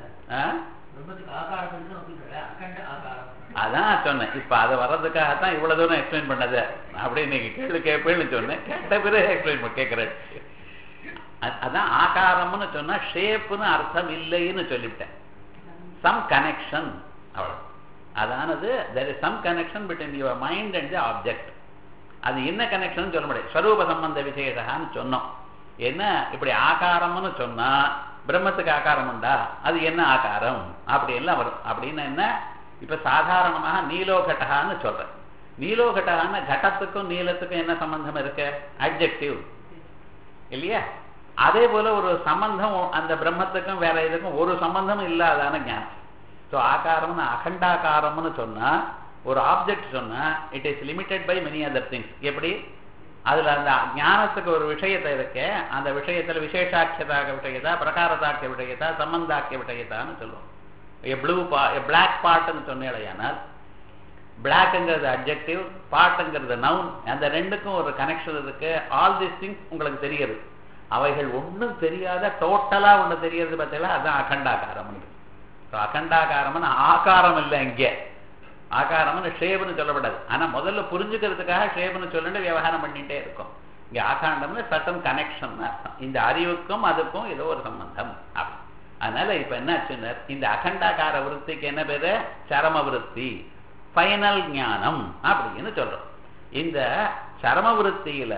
அதான் சொன்னேன் இப்ப அதை வர்றதுக்காகத்தான் இவ்வளவு தூரம் எக்ஸ்பிளைன் பண்ணது அப்படி நீங்க கேள்வி கேட்பேன்னு சொன்னேன் கேட்ட பிறகு எக்ஸ்பிளைன் பண்ண கேட்கிறேன் அதான் ஆகாரம்னு சொன்னா ஷேப்புன்னு அர்த்தம் இல்லைன்னு சொல்லிவிட்டேன் சம் கனெக்ஷன் அவ்வளவு அதானது there is some connection between your mind and the object அது என்ன கனெக்ஷன் சொல்ல முடியாது ஸ்வரூப சம்பந்த விசேஷகான்னு சொன்னோம் என்ன இப்படி ஆகாரம்னு சொன்னா பிரம்மத்துக்கு ஆகாரம் உண்டா அது என்ன ஆகாரம் அப்படி எல்லாம் வரும் அப்படின்னு என்ன இப்ப சாதாரணமாக நீலோகட்டகான்னு சொல்றேன் நீலோகட்டகான கடத்துக்கும் நீளத்துக்கும் என்ன சம்பந்தம் இருக்கு அப்ஜெக்டிவ் இல்லையா அதே போல ஒரு சம்பந்தம் அந்த பிரம்மத்துக்கும் வேற இதுக்கும் ஒரு சம்பந்தமும் இல்லாதான ஞானம் ஸோ ஆகாரம்னு அகண்டாகாரம்னு சொன்னா ஒரு ஆப்ஜெக்ட் சொன்னா it is limited by many other things எப்படி அதுல அந்த ஞானத்துக்கு ஒரு விஷயத்தை இருக்கு அந்த விஷயத்துல விசேஷாக்கியதாக விஷயத்தா பிரகாரதாக்கிய விஷயத்தா சம்பந்தாக்கிய விஷயத்தான்னு சொல்லுவோம் ப்ளூ பா பிளாக் பாட்டுன்னு சொன்னேடையானால் பிளாக்ங்கிறது அப்ஜெக்டிவ் பாட்டுங்கிறது நவுன் அந்த ரெண்டுக்கும் ஒரு கனெக்ஷன் இருக்கு ஆல் திஸ் திங்ஸ் உங்களுக்கு தெரியுது அவைகள் ஒன்றும் தெரியாத டோட்டலா ஒன்று தெரியறது பார்த்தீங்களா அதுதான் அகண்டாகாரம் அகண்டாகாரம்னு ஆகாரம் இல்லை இங்கே ஆகாரம்னு ஷேப்னு சொல்லப்படாது ஆனா முதல்ல புரிஞ்சுக்கிறதுக்காக ஷேப்னு சொல்லிட்டு விவகாரம் பண்ணிட்டே இருக்கும் இங்க ஆகாண்டம்னு சட்டம் கனெக்ஷன் அர்த்தம் இந்த அறிவுக்கும் அதுக்கும் ஏதோ ஒரு சம்பந்தம் அப்படி அதனால இப்ப என்ன ஆச்சுன்னு இந்த அகண்டாகார விருத்திக்கு என்ன பேரு சரம விருத்தி ஃபைனல் ஞானம் அப்படின்னு சொல்றோம் இந்த சரம விருத்தியில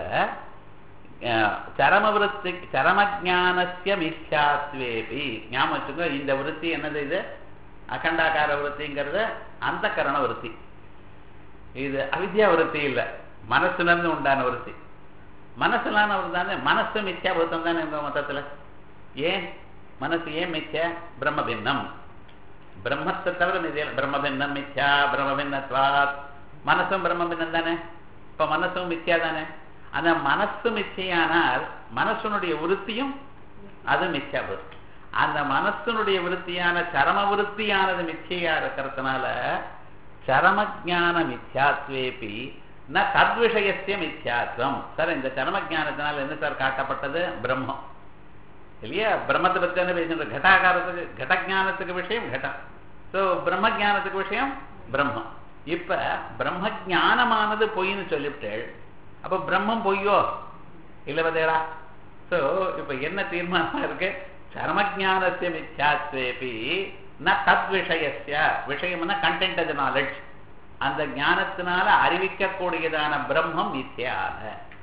சரம விருத்தி சரம ஜானசிய மித்யாத்வேபி ஞாபகம் வச்சுக்கோ இந்த விருத்தி என்னது இது அகண்டாகார விருத்திங்கிறது அந்த கரண விருத்தி இது அவித்யா விருத்தி இல்லை மனசுல இருந்து உண்டான விருத்தி மனசுலான ஒரு தானே மனசு மித்யா பூத்தம் தானே இந்த மொத்தத்துல ஏன் மனசு ஏன் மித்யா பிரம்ம பின்னம் பிரம்மத்தை தவிர மிதியல் பிரம்ம பின்னம் மித்யா பிரம்ம பின்னத்வாத் மனசும் பிரம்ம பின்னம் தானே இப்ப மனசும் மித்யா தானே அந்த மனசு மிச்சையானால் மனசனுடைய விருத்தியும் அது மிச்சா விருத்தி அந்த மனசனுடைய விருத்தியான சரம விருத்தியானது மிச்சையா இருக்கிறதுனால சரமஜான மித்யாத்வேபி ந தத்விஷயத்திய மித்யாத்வம் சார் இந்த சரமஜானத்தினால் என்ன சார் காட்டப்பட்டது பிரம்மம் இல்லையா பிரம்மத்தை பத்தி என்ன பேசுகிற கட்டாகாரத்துக்கு கடஜானத்துக்கு விஷயம் கட்டம் ஸோ பிரம்ம ஜானத்துக்கு விஷயம் பிரம்மம் இப்ப பிரம்ம ஜானமானது பொய்ன்னு சொல்லிவிட்டேள் அப்ப பிரம்மம் பொய்யோ இல்ல பதேடா ஸோ இப்ப என்ன தீர்மானம் இருக்கு சரமஜானத்திய மித்யாத்வேபி ந தத் விஷயஸ்ய விஷயம்னா கண்டென்ட் அது நாலெட்ஜ் அந்த ஞானத்தினால அறிவிக்கக்கூடியதான பிரம்மம் மித்யான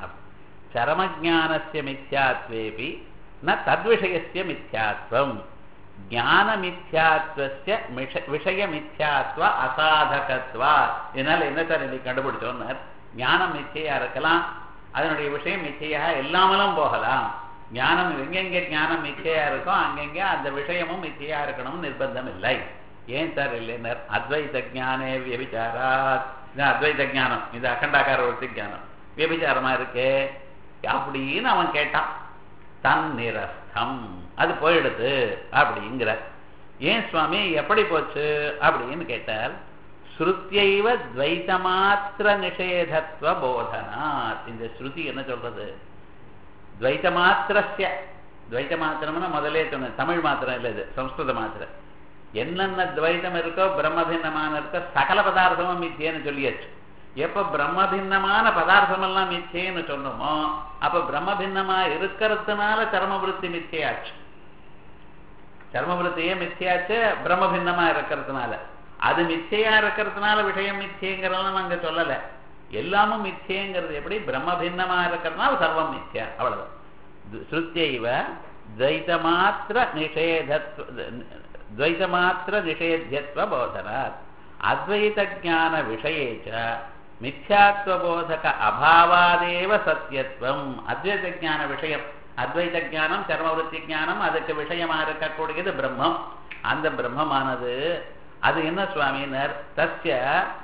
சரமஜானசிய மித்யாத்வேபி ந தத்விஷயசிய மித்யாத்வம் ஞான மித்யாத்வசிய விஷய மித்யாத்வ அசாதகத்வா இதனால என்ன சார் இன்னைக்கு கண்டுபிடிச்சோன்னு ஞானம் மிச்சையா இருக்கலாம் அதனுடைய விஷயம் மிச்சையாக இல்லாமலும் போகலாம் ஞானம் எங்கெங்க ஞானம் மிச்சையா இருக்கோ அங்கெங்க அந்த விஷயமும் மிச்சையா இருக்கணும்னு நிர்பந்தம் இல்லை ஏன் சார் இல்லைனர் அத்வைத ஜானே வியபிச்சாராத் இது அத்வைத ஜானம் இது அகண்டாக்கார ஒருத்தி ஜானம் வியபிச்சாரமா இருக்கே அப்படின்னு அவன் கேட்டான் தன் நிரஸ்தம் அது போயிடுது அப்படிங்கிற ஏன் சுவாமி எப்படி போச்சு அப்படின்னு கேட்டால் ஸ்ருத்தியைவ துவைத்தமாத்திர நிஷேதத்துவ போதனாத் இந்த ஸ்ருதி என்ன சொல்றது துவைத்த மாத்திரஸ்ய துவைத்த மாத்திரம்னா முதலே சொன்ன தமிழ் மாத்திரம் இல்லை இது சம்ஸ்கிருத மாத்திரம் என்னென்ன துவைத்தம் இருக்கோ பிரம்மபின்னமான இருக்கோ சகல பதார்த்தமும் மித்தியன்னு சொல்லியாச்சு எப்ப பிரம்மபின்னமான பதார்த்தம் எல்லாம் மிச்சேன்னு சொன்னோமோ அப்ப பிரம்மபின்னமா இருக்கிறதுனால சர்மவிருத்தி மிச்சையாச்சு சர்மவிருத்தியே மிச்சையாச்சு பிரம்மபின்னமா இருக்கிறதுனால அது மிச்சையா இருக்கிறதுனால விஷயம் மிச்சைங்கிறதெல்லாம் நாங்க சொல்லல எல்லாமும் மிச்சைங்கிறது எப்படி பிரம்மபின்னமா இருக்கிறதுனால சர்வம் மிச்சை அவ்வளவுதான் ஸ்ருத்தியைவ துவைத்தமாத்திர நிஷேதத்வ துவைத்தமாத்திர நிஷேத்தியத்துவ போதனாத் அத்வைத ஜான விஷயேச்ச மித்யாத்வபோதக அபாவாதேவ சத்தியத்துவம் அத்வைத ஜான விஷயம் அத்வைத ஜானம் சர்மவருத்தி ஜானம் அதுக்கு விஷயமா இருக்கக்கூடியது பிரம்மம் அந்த பிரம்மமானது அது என்ன சுவாமினர் தஸ்ய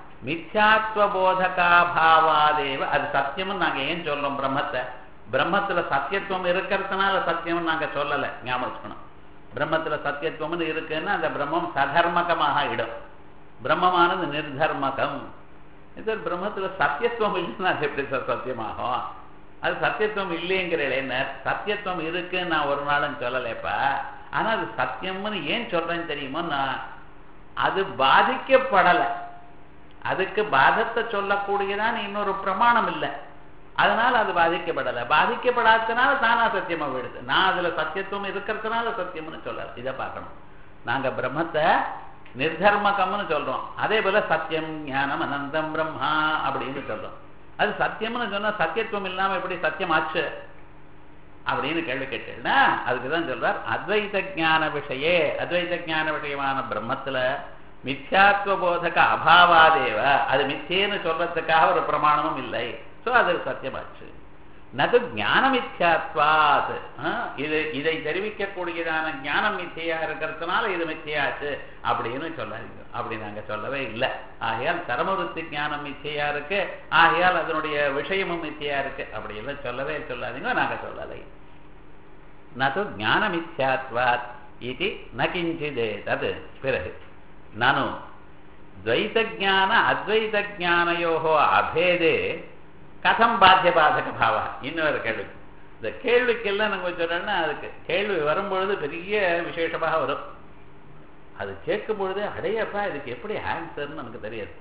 மித்யாத்வபோதகாபாவாதேவ அது சத்தியம்னு நாங்க ஏன் சொல்றோம் பிரம்மத்தை பிரம்மத்துல சத்தியத்துவம் இருக்கிறதுனால சத்தியம் நாங்க சொல்லலை ஞாபகம் வச்சுக்கணும் பிரம்மத்துல சத்தியத்துவம்னு இருக்குன்னா அந்த பிரம்மம் சதர்மகமாக இடும் பிரம்மமானது நிர்தர்மகம் இது பிரம்மத்துல சத்தியத்துவம் இல்லைன்னா அது எப்படி சார் சத்தியமாகும் அது சத்தியத்துவம் இல்லைங்கிற இளைஞர் சத்தியத்துவம் இருக்குன்னு நான் ஒரு நாளும் சொல்லலைப்பா ஆனா அது சத்தியம்னு ஏன் சொல்றேன்னு தெரியுமோ நான் அது பாதிக்கப்படலை அதுக்கு பாதத்தை சொல்லக்கூடியதான் இன்னொரு பிரமாணம் இல்லை அதனால அது பாதிக்கப்படலை பாதிக்கப்படாததுனால தானா சத்தியமா போயிடுது நான் அதுல சத்தியத்துவம் இருக்கிறதுனால சத்தியம்னு சொல்லல இதை பார்க்கணும் நாங்க பிரம்மத்தை நிர்தர்மகம்னு சொல்றோம் அதே போல சத்தியம் ஞானம் அனந்தம் பிரம்மா அப்படின்னு சொல்றோம் அது சத்தியம்னு சொன்னா சத்தியத்துவம் இல்லாம எப்படி சத்தியம் ஆச்சு அப்படின்னு கேள்வி கேட்டேன்னா அதுக்குதான் சொல்றார் அத்வைத ஜான விஷயே அத்வைத ஜான விஷயமான பிரம்மத்துல மித்யாத்வ போதக அபாவாதேவ அது மிச்சேன்னு சொல்றதுக்காக ஒரு பிரமாணமும் இல்லை ஸோ அது சத்தியமாச்சு நது ஞான மித்யாத்வாத் இது இதை தெரிவிக்கக்கூடியதான ஞானம் மிச்சையா இருக்கிறதுனால இது மிச்சையாச்சு அப்படின்னு சொல்லாதீங்க அப்படி நாங்க சொல்லவே இல்லை ஆகையால் சரமவருத்தி ஞானம் மிச்சையா இருக்கு ஆகையால் அதனுடைய விஷயமும் மிச்சையா இருக்கு அப்படி எல்லாம் சொல்லவே சொல்லாதீங்க நாங்க சொல்லலை நது ஞான மித்யாத்வாத் இது ந கிஞ்சிதே தது பிறகு நனு துவைத்தஜான அத்வைத ஜானயோகோ அபேதே கதம் பாத்திய பாதக பாவா இன்னொரு கேள்வி இந்த கேள்விக்கெல்லாம் நம்ம சொல்றோம்னா அதுக்கு கேள்வி வரும்பொழுது பெரிய விசேஷமாக வரும் அது கேட்கும் பொழுது அடையப்பா இதுக்கு எப்படி ஆன்சர்னு நமக்கு தெரியாது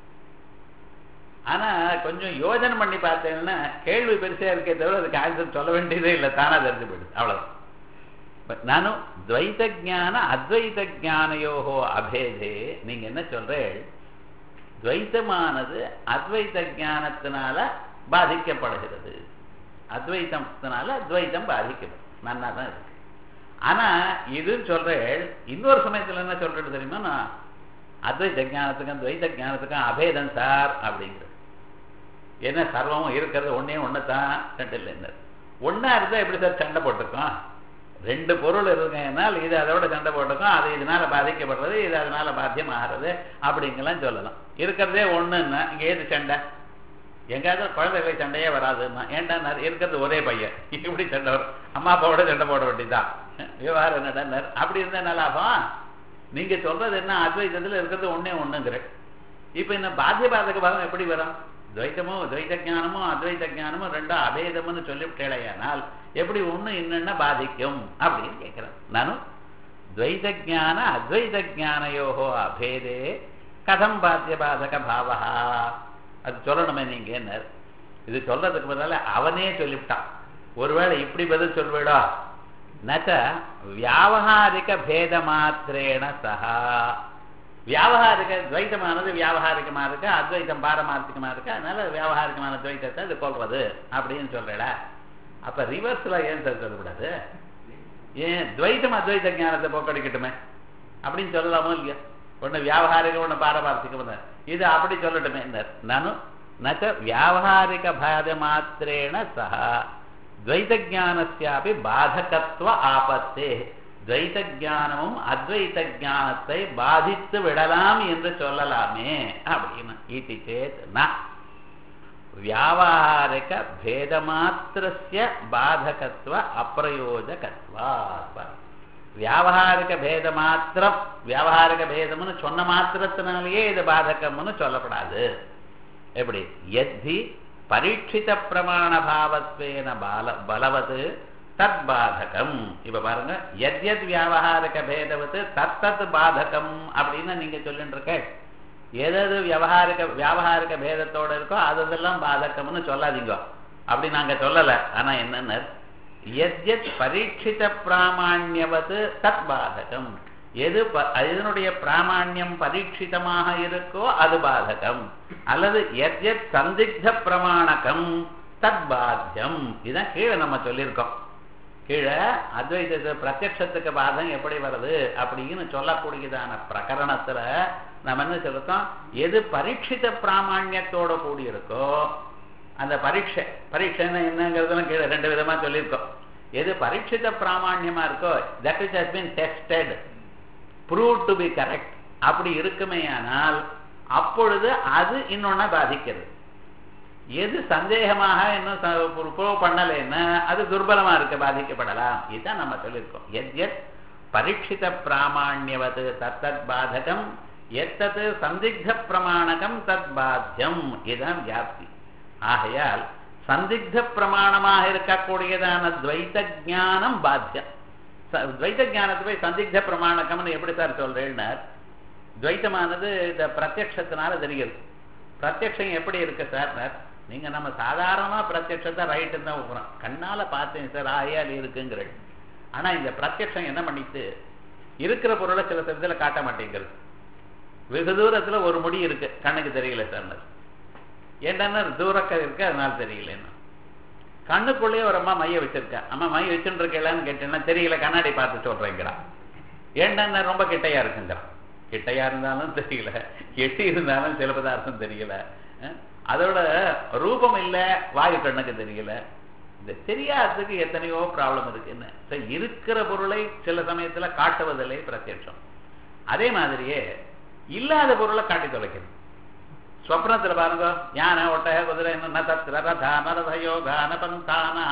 ஆனா கொஞ்சம் யோஜனை பண்ணி பார்த்தேன்னா கேள்வி பெருசா இருக்கே தவிர அதுக்கு ஆன்சர் சொல்ல வேண்டியதே இல்லை தானா தெரிஞ்சு போயிடுது அவ்வளவுதான் நானும் துவைத ஜான அத்வைத ஜானயோகோ அபேதே நீங்க என்ன சொல்றேன் துவைத்தமானது அத்வைத ஜானத்தினால பாதிக்கப்படுகிறது அத்வைத்தத்தினால துவைத்தம் பாதிக்கப்படும் நன்னா தான் இருக்கு ஆனா இது சொல்றேன் இன்னொரு சமயத்துல என்ன சொல்றது தெரியுமா நான் அத்வைத ஜானத்துக்கும் துவைத ஜானத்துக்கும் அபேதம் சார் அப்படிங்கிறது என்ன சர்வமும் இருக்கிறது ஒன்னே ஒன்று தான் ரெண்டு இல்லைன்னு ஒன்னா இருந்தா எப்படி சார் சண்டை போட்டிருக்கோம் ரெண்டு பொருள் இருக்குனால் இது அதோட சண்டை போட்டுக்கும் அது இதனால பாதிக்கப்படுறது இது அதனால பாத்தியம் ஆகிறது அப்படிங்கெல்லாம் சொல்லலாம் இருக்கிறதே ஒண்ணுன்னா இங்க ஏது சண்டை எங்காவது குழந்தைகளை சண்டையே வராதுன்னா ஏன்டா நான் இருக்கிறது ஒரே பையன் இப்படி சண்டை வரும் அம்மா அப்பாவோட சண்டை போட வேண்டியதுதான் விவகாரம் என்னடா அப்படி இருந்தா என்ன லாபம் நீங்க சொல்றது என்ன அத்வைதத்துல இருக்கிறது ஒண்ணே ஒண்ணுங்கிற இப்ப என்ன பாத்திய பாதக பாவம் எப்படி வரும் துவைத்தமோ துவைத ஜானமோ அத்வைத ஜானமோ ரெண்டும் அபேதம்னு சொல்லிவிட்டேடையானால் எப்படி ஒண்ணு என்னென்ன பாதிக்கும் அப்படின்னு கேட்கிறேன் நானும் துவைத ஜான அத்வைத ஜானயோகோ அபேதே கதம் பாத்திய பாதக பாவா அது சொல்லணுமே நீங்க என்ன இது சொல்றதுக்கு பதிலால அவனே சொல்லிவிட்டான் ஒருவேளை இப்படி பதில் சொல்வேடா நச்ச வியாவகாரிக பேத மாத்திரேன சஹா வியாவகாரிக துவைத்தமானது வியாவகாரிகமா இருக்கு அத்வைத்தம் பாரமார்த்திகமா இருக்கு அதனால வியாவகாரிகமான துவைத்தத்தை இது கொள்றது அப்படின்னு சொல்றடா அப்ப ரிவர்ஸ்ல ஏன் சார் சொல்லக்கூடாது ஏன் துவைத்தம் அத்வைத ஞானத்தை போக்கடிக்கட்டுமே அப்படின்னு சொல்லலாமோ இல்லையா ஒண்ணு வியாவகாரிகம் ஒண்ணு பாரமார்த்திகம் இது அப்படி சொல்லட்டுமே நானும் நச்ச வியாவகாரிக பாத மாத்திரேன சஹா துவைத ஜானஸ்யாபி பாதகத்துவ ஆபத்தே துவைத ஜானமும் அத்வைத ஜானத்தை பாதித்து விடலாம் என்று சொல்லலாமே அப்படின்னு இது சேத் ந வியாவகாரிக பேதமாத்திரஸ்ய பாதகத்துவ அப்பிரயோஜகத்வா வியாவகாரிக பேத மாத்திரம் வியாவகாரிக பேதம்னு சொன்ன மாத்திரத்தினாலேயே இது பாதகம்னு சொல்லப்படாது எப்படி எத்தி பரீட்சித பிரமாண பாவத்வேன பால பலவது தத் பாதகம் இப்ப பாருங்க எத் எத் வியாவகாரிக பேதவத்து தத்தத் பாதகம் அப்படின்னு நீங்க சொல்லிட்டு இருக்க எதது வியாவகாரிக வியாவகாரிக பேதத்தோட இருக்கோ அதெல்லாம் பாதகம்னு சொல்லாதீங்க அப்படி நாங்க சொல்லல ஆனா என்னன்னு எத் எத் பரீட்சித பிராமாண்யவது தத் பாதகம் எது இதனுடைய பிராமாண்யம் பரீட்சிதமாக இருக்கோ அது பாதகம் அல்லது எத் எத் சந்திக்த பிரமாணகம் தத் பாத்தியம் இதான் கீழே நம்ம சொல்லியிருக்கோம் கீழே அத்வைத பிரத்யட்சத்துக்கு பாதம் எப்படி வருது அப்படின்னு சொல்லக்கூடியதான பிரகரணத்துல நம்ம என்ன சொல்லிருக்கோம் எது பரீட்சித பிராமாண்யத்தோட கூடி இருக்கோ அந்த பரீட்சை பரீட்சைன்னா என்னங்கிறதெல்லாம் கீழே ரெண்டு விதமா சொல்லியிருக்கோம் எது பரீட்சித பிராமாண்யமா இருக்கோ that is has been tested prove to be correct அப்படி இருக்குமேயானால் அப்பொழுது அது இன்னொன்னா பாதிக்கிறது எது சந்தேகமாக இன்னும் ப்ரூவ் பண்ணலைன்னா அது துர்பலமா இருக்க பாதிக்கப்படலாம் இதுதான் நம்ம சொல்லியிருக்கோம் எத் எத் பரீட்சித பிராமாண்யவது தத்தத் பாதகம் எத்தது சந்திக்த பிரமாணகம் தத் பாத்தியம் இதுதான் வியாப்தி ஆகையால் சந்திக்த பிரமாணமாக இருக்கக்கூடியதான துவைத்த ஜானம் பாத்தியம் துவைத்த ஜானத்தை போய் சந்திக்த பிரமாணகம்னு எப்படி சார் சொல்றேன்னார் துவைத்தமானது இந்த பிரத்யட்சத்தினால தெரிகிறது பிரத்யட்சம் எப்படி இருக்கு சார் நீங்க நம்ம சாதாரணமா பிரத்யட்சத்தை ரைட்டு தான் ஊக்குறோம் கண்ணால பார்த்தேன் சார் ஆயால் இருக்குங்கிற ஆனா இந்த பிரத்யட்சம் என்ன பண்ணிட்டு இருக்கிற பொருளை சில சமயத்துல காட்ட மாட்டேங்கிறது வெகு தூரத்துல ஒரு முடி இருக்கு கண்ணுக்கு தெரியல சார் ஏன்டா தூரக்க இருக்கு அதனால தெரியலன்னு கண்ணுக்குள்ளேயே ஒரு அம்மா மைய வச்சிருக்கா அம்மா மைய வச்சுட்டு இருக்கலான்னு கேட்டேன்னா தெரியல கண்ணாடி பார்த்து சொல்றேங்கிறான் ஏன்டா ரொம்ப கிட்டையா இருக்குங்கிறான் கிட்டையா இருந்தாலும் தெரியல எட்டி இருந்தாலும் சில பதார்த்தம் தெரியல அதோட ரூபம் இல்ல வாயு கண்ணுக்கு தெரியல இந்த தெரியாததுக்கு எத்தனையோ ப்ராப்ளம் இருக்குன்னு இருக்கிற பொருளை சில சமயத்துல காட்டுவதில்லை பிரத்யட்சம் அதே மாதிரியே இல்லாத பொருளை காட்டி தொலைக்கணும் ஸ்வப்னத்துல பாருங்க யானை ஒட்டக குதிரை என்ன தத்திர ரதா நரத யோகா நபந்தானா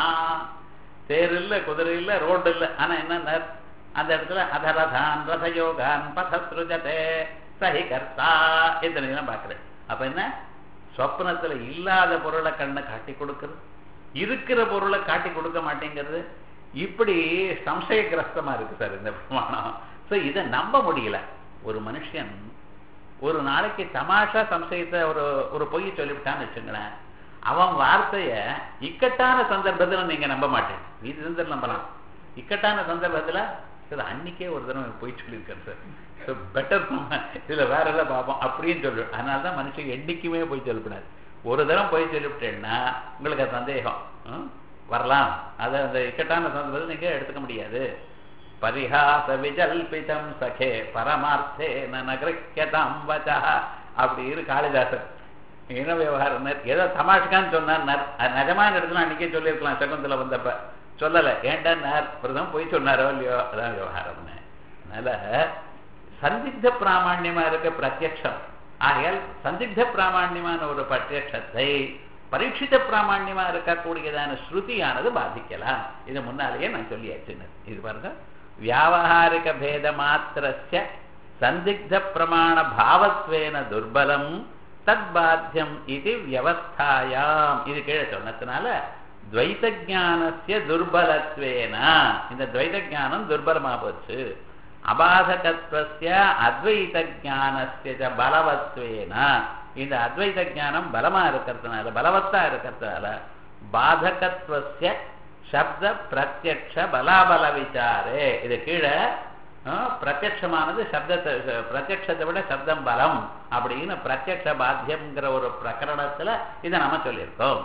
தேர் இல்ல குதிரை இல்ல ரோடு இல்ல ஆனா என்ன அந்த இடத்துல அதரதான் ரதயோகான் பதத்ருஜதே சஹி கர்த்தா இதெல்லாம் பாக்குறேன் அப்ப என்ன சொப்னத்துல இல்லாத பொருளை கண்ணை காட்டி கொடுக்கறது இருக்கிற பொருளை காட்டி கொடுக்க மாட்டேங்கிறது இப்படி சம்சயகிரஸ்தமா இருக்கு சார் இந்த பிரமாணம் ஸோ இதை நம்ப முடியல ஒரு மனுஷன் ஒரு நாளைக்கு தமாஷா சம்சயத்தை ஒரு ஒரு பொய் சொல்லிவிட்டான்னு வச்சுங்களேன் அவன் வார்த்தைய இக்கட்டான சந்தர்ப்பத்துல நீங்க நம்ப மாட்டேன் இது சந்தர்ப்பம் நம்பலாம் இக்கட்டான சந்தர்ப்பத்துல சார் அன்னைக்கே ஒரு தடவை பொய் சொல்லியிருக்கேன் சார் ஸோ பெட்டர் இதுல வேற எல்லாம் பார்ப்போம் அப்படின்னு சொல்லுவேன் அதனால தான் மனுஷன் என்னைக்குமே போய் சொல்லக்கூடாது ஒரு தரம் போய் சொல்லிவிட்டேன்னா உங்களுக்கு அது சந்தேகம் வரலாம் அதை அந்த இக்கட்டான சந்தர்ப்பத்தில் நீங்க எடுத்துக்க முடியாது பரிஹாச விஜல்பிதம் சகே பரமார்த்தே நகிருக்கியதாம் வச்சா அப்படி இரு காளிதாசன் என்ன விவகாரம் ஏதோ தமாஷ்கான்னு சொன்னார் அது நிஜமான இடத்துல அன்னைக்கே சொல்லியிருக்கலாம் சகுந்தல வந்தப்ப சொல்லலை ஏன்டா பிரதம் போய் சொன்னாரோ இல்லையோ அதான் விவகாரம்னு அதனால சந்தித்த பிராமாண்யமா இருக்க பிரத்யக்ஷம் ஆகையால் சந்தித்த பிராமாண்யமான ஒரு பிரத்யக்ஷத்தை பரீட்சித பிராமாண்யமா இருக்கக்கூடியதான ஸ்ருதியானது பாதிக்கலாம் இது முன்னாலேயே நான் சொல்லியாச்சுன்னு இது பாருங்க வியாவகாரிக பேத மாத்திரஸ்ய சந்திக்த பிரமாண பாவத்வேன துர்பலம் தத் பாத்தியம் இது வியவஸ்தாயாம் இது கீழே சொன்னதுனால துவைத ஜானசிய துர்பலத்வேன இந்த துவைத ஜானம் துர்பலமா போச்சு அபாதகத்வசிய அத்வைத ஜானசிய ச பலவத்வேன இந்த அத்வைத ஜானம் பலமா இருக்கிறதுனால பலவத்தா இருக்கிறதுனால பாதகத்வசிய சப்த பிரத்யக்ஷ பலாபல விசாரே இது கீழே பிரத்யமானது சப்தத்தை பிரத்யத்தை விட சப்தம் பலம் அப்படின்னு பிரத்யக்ஷ பாத்தியம்ங்கிற ஒரு பிரகரணத்துல இதை நம்ம சொல்லியிருக்கோம்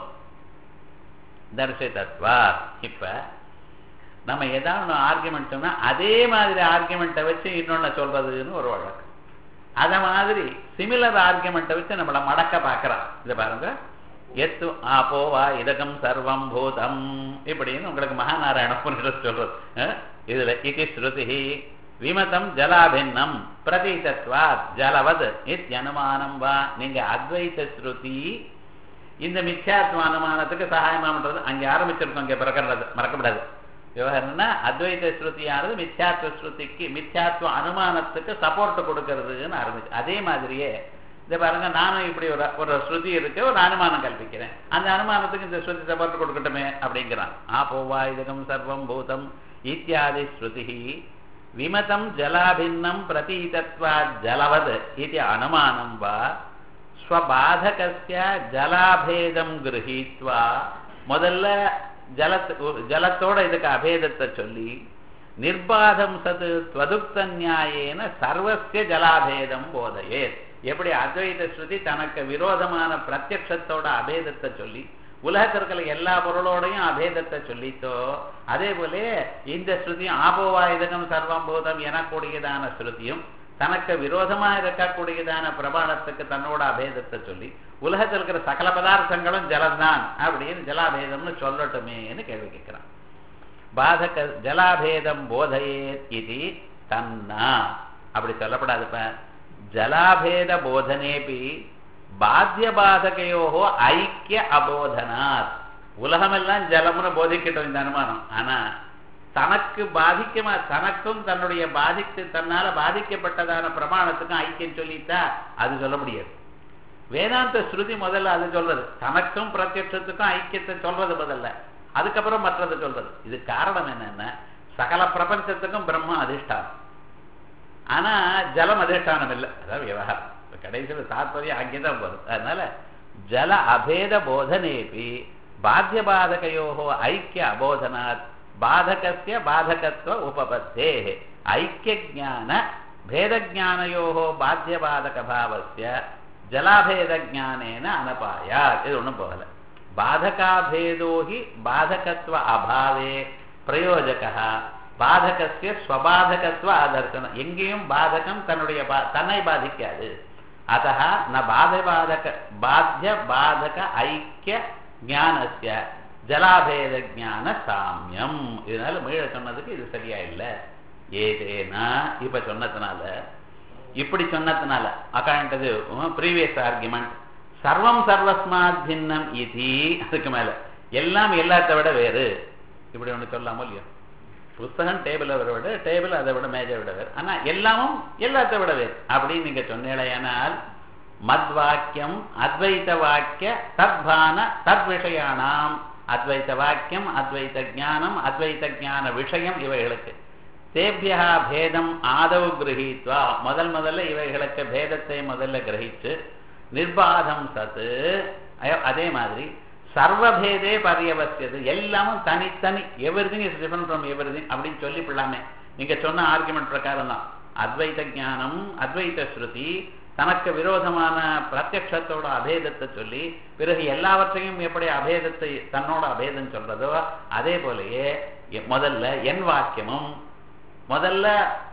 தர்சிதத்வா இப்ப நம்ம ஏதாவது ஒன்று ஆர்குமெண்ட் சொன்னா அதே மாதிரி ஆர்குமெண்ட்டை வச்சு இன்னொன்னு சொல்றதுன்னு ஒரு வழக்கம் அத மாதிரி சிமிலர் ஆர்குமெண்ட்டை வச்சு நம்மளை மடக்க பார்க்கறான் இதை பாருங்க எத்து ஆப்போ வா இதகம் சர்வம் பூதம் இப்படின்னு உங்களுக்கு மகாநாராயண புனிதர் சொல்றது இதுல இது ஸ்ருதி விமதம் ஜலாபின்னம் பிரதீதத்வாத் ஜலவத் இத்தியனுமானம் வா நீங்க அத்வைத ஸ்ருதி இந்த மித்யாத்வ அனுமானத்துக்கு சகாயமா பண்றது அங்கே ஆரம்பிச்சிருக்கோம் இங்க பிறக்கிறது மறக்கப்படாது விவகாரம்னா அத்வைத ஸ்ருதியானது மித்யாத்வ ஸ்ருதிக்கு மித்யாத்வ அனுமானத்துக்கு சப்போர்ட் கொடுக்கறதுன்னு ஆரம்பிச்சு அதே மாதிரியே இதை பாருங்க நானும் இப்படி ஒரு ஒரு ஸ்ருதி இருக்கு ஒரு அனுமானம் கல்பிக்கிறேன் அந்த அனுமானத்துக்கு இந்த ஸ்ருதி சப்போர்ட் கொடுக்கட்டுமே அப்படிங்கிறான் ஆப்போவா இதகம் சர்வம் பூதம் இத்தியாதி ஸ்ருதி விமதம் ஜலாபின்னம் பிரதீதத்வா ஜலவத் இது அனுமானம் வா ஸ்வபாதகஸ்ய ஜலாபேதம் கிரகித்வா முதல்ல ஜலத்து ஜலத்தோட இதுக்கு அபேதத்தை சொல்லி நிர்பாதம் சது துவதுக்த நியாயேன சர்வசிய ஜலாபேதம் போதையே எப்படி அத்வைத ஸ்ருதி தனக்கு விரோதமான பிரத்யக்ஷத்தோட அபேதத்தை சொல்லி உலகத்தில் இருக்கிற எல்லா பொருளோடையும் அபேதத்தை சொல்லித்தோ அதே போல இந்த ஸ்ருதியும் ஆபோவாயுதகம் சர்வம் பூதம் எனக்கூடியதான ஸ்ருதியும் தனக்கு விரோதமா இருக்கக்கூடியதான பிரபாணத்துக்கு தன்னோட அபேதத்தை சொல்லி உலகத்தில் இருக்கிற சகல பதார்த்தங்களும் ஜலம்தான் அப்படின்னு ஜலாபேதம்னு சொல்லட்டுமேன்னு கேள்வி கேட்கிறான் பாதக ஜலாபேதம் போதையே இது தன்னா அப்படி சொல்லப்படாதுப்ப ஜலாபேத போதனேபி பாத்திய பாதகையோகோ ஐக்கிய அபோதனாத் உலகமெல்லாம் ஜலம்னு போதிக்கட்டும் இந்த அனுமானம் ஆனா தனக்கு பாதிக்கமா தனக்கும் தன்னுடைய பாதித்து தன்னால பாதிக்கப்பட்டதான பிரமாணத்துக்கும் ஐக்கியம் சொல்லிட்டா அது சொல்ல முடியாது வேதாந்த ஸ்ருதி முதல்ல அது சொல்றது தனக்கும் பிரத்யட்சத்துக்கும் ஐக்கியத்தை சொல்றது முதல்ல அதுக்கப்புறம் மற்றது சொல்றது இது காரணம் என்னன்னா சகல பிரபஞ்சத்துக்கும் பிரம்ம அதிஷ்டானம் ஆனா ஜலம் அதிஷ்டானம் இல்லை அதாவது விவகாரம் கடைசியில் தாத்பரியம் அங்கேதான் போகுது அதனால ஜல அபேத போதனேபி பாத்திய பாதகையோகோ ஐக்கிய அபோதனாத் பாதகஸ்ய பாதகத்துவ உபபத்தே ஐக்கிய ஜான பேதஜானயோகோ பாத்திய பாதக பாவஸ்ய ஜலாபேத ஜானேன அனபாயா இது ஒன்றும் போகல பாதகாபேதோ ஹி பாதகத்துவ அபாவே பிரயோஜகா பாதகசிய ஸ்வபாதகத்துவ ஆதர்சனம் எங்கேயும் பாதகம் தன்னுடைய தன்னை பாதிக்காது அத்த ந பாத பாதக பாத்திய பாதக ஐக்கிய ஞானஸ்ய ஜலாபேத ஜான சாமியம் இதனால மீழ சொன்னதுக்கு இது சரியா இல்லை ஏதேனா இப்ப சொன்னதுனால இப்படி சொன்னதுனால அக்காண்டது ப்ரீவியஸ் ஆர்குமெண்ட் சர்வம் சர்வஸ்மாத் பின்னம் இது அதுக்கு மேல எல்லாம் எல்லாத்த விட வேறு இப்படி ஒண்ணு சொல்லாமோ இல்லையோ புஸ்தகம் டேபிளை விட டேபிள் அதை விட மேஜை விட வேறு ஆனா எல்லாமும் எல்லாத்த விட வேறு அப்படின்னு நீங்க சொன்னீங்களேனால் மத் வாக்கியம் அத்வைத வாக்கிய தத்பான தத் விஷயானாம் அத்வைத வாக்கியம் அத்வைத ஜானம் அத்வைத ஜான விஷயம் இவைகளுக்கு தேபியா பேதம் ஆதவ் கிரகித்வா முதல் முதல்ல இவைகளுக்கு பேதத்தை முதல்ல கிரகிச்சு நிர்பாதம் சத்து அதே மாதிரி சர்வபேதே பரியவசியது எல்லாமும் தனித்தனி everything is different from everything அப்படின்னு சொல்லிவிடலாமே நீங்க சொன்ன ஆர்குமெண்ட் பிரகாரம் தான் அத்வைத ஜானம் அத்வைத ஸ்ருதி தனக்கு விரோதமான பிரத்யக்ஷத்தோட அபேதத்தை சொல்லி பிறகு எல்லாவற்றையும் எப்படி அபேதத்தை தன்னோட அபேதம் சொல்றதோ அதே போலயே முதல்ல என் வாக்கியமும் முதல்ல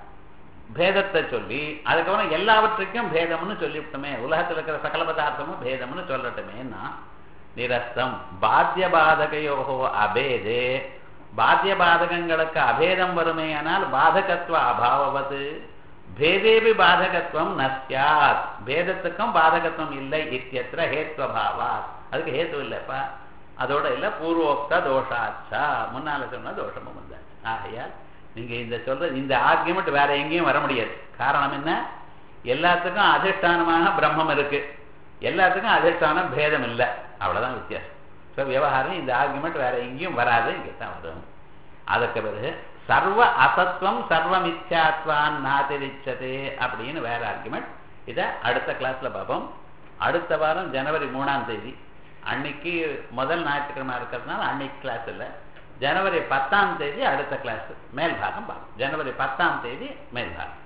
பேதத்தை சொல்லி அதுக்கப்புறம் எல்லாவற்றுக்கும் பேதம்னு சொல்லிவிட்டோமே உலகத்தில் இருக்கிற சகல பதார்த்தமும் பேதம்னு சொல்லட்டுமேன்னா நிரஸ்தம் பாத்திய பாதகையோகோ அபேதே பாத்திய பாதகங்களுக்கு அபேதம் வருமே ஆனால் பாதகத்துவ அபாவது பேதேபி பாதகத்துவம் நஸ்யாத் பேதத்துக்கும் பாதகத்துவம் இல்லை இத்தியத்திர ஹேத்வபாவா அதுக்கு ஹேத்து இல்லைப்பா அதோட இல்ல பூர்வோக்த தோஷாச்சா முன்னால சொன்ன தோஷமும் வந்தாச்சு ஆகையால் நீங்க இந்த சொல்ற இந்த ஆர்கியுமெண்ட் வேற எங்கேயும் வர முடியாது காரணம் என்ன எல்லாத்துக்கும் அதிஷ்டானமான பிரம்மம் இருக்கு எல்லாத்துக்கும் அதிஷ்டானம் பேதம் இல்லை அவ்வளவுதான் வித்தியாசம் ஸோ விவகாரம் இந்த ஆர்குமெண்ட் வேற எங்கேயும் வராது இங்கே தான் வரும் அதற்கு பிறகு சர்வ அசத்வம் சர்வ மித்யாத்வான் நாதிரிச்சதே அப்படின்னு வேற ஆர்குமெண்ட் இதை அடுத்த கிளாஸ்ல பார்ப்போம் அடுத்த வாரம் ஜனவரி மூணாம் தேதி அன்னைக்கு முதல் ஞாயிற்றுக்கிழமை இருக்கிறதுனால அன்னைக்கு கிளாஸ் இல்லை ஜனவரி பத்தாம் தேதி அடுத்த கிளாஸ் மேல் பாகம் பார்ப்போம் ஜனவரி பத்தாம் தேதி மேல் பாகம்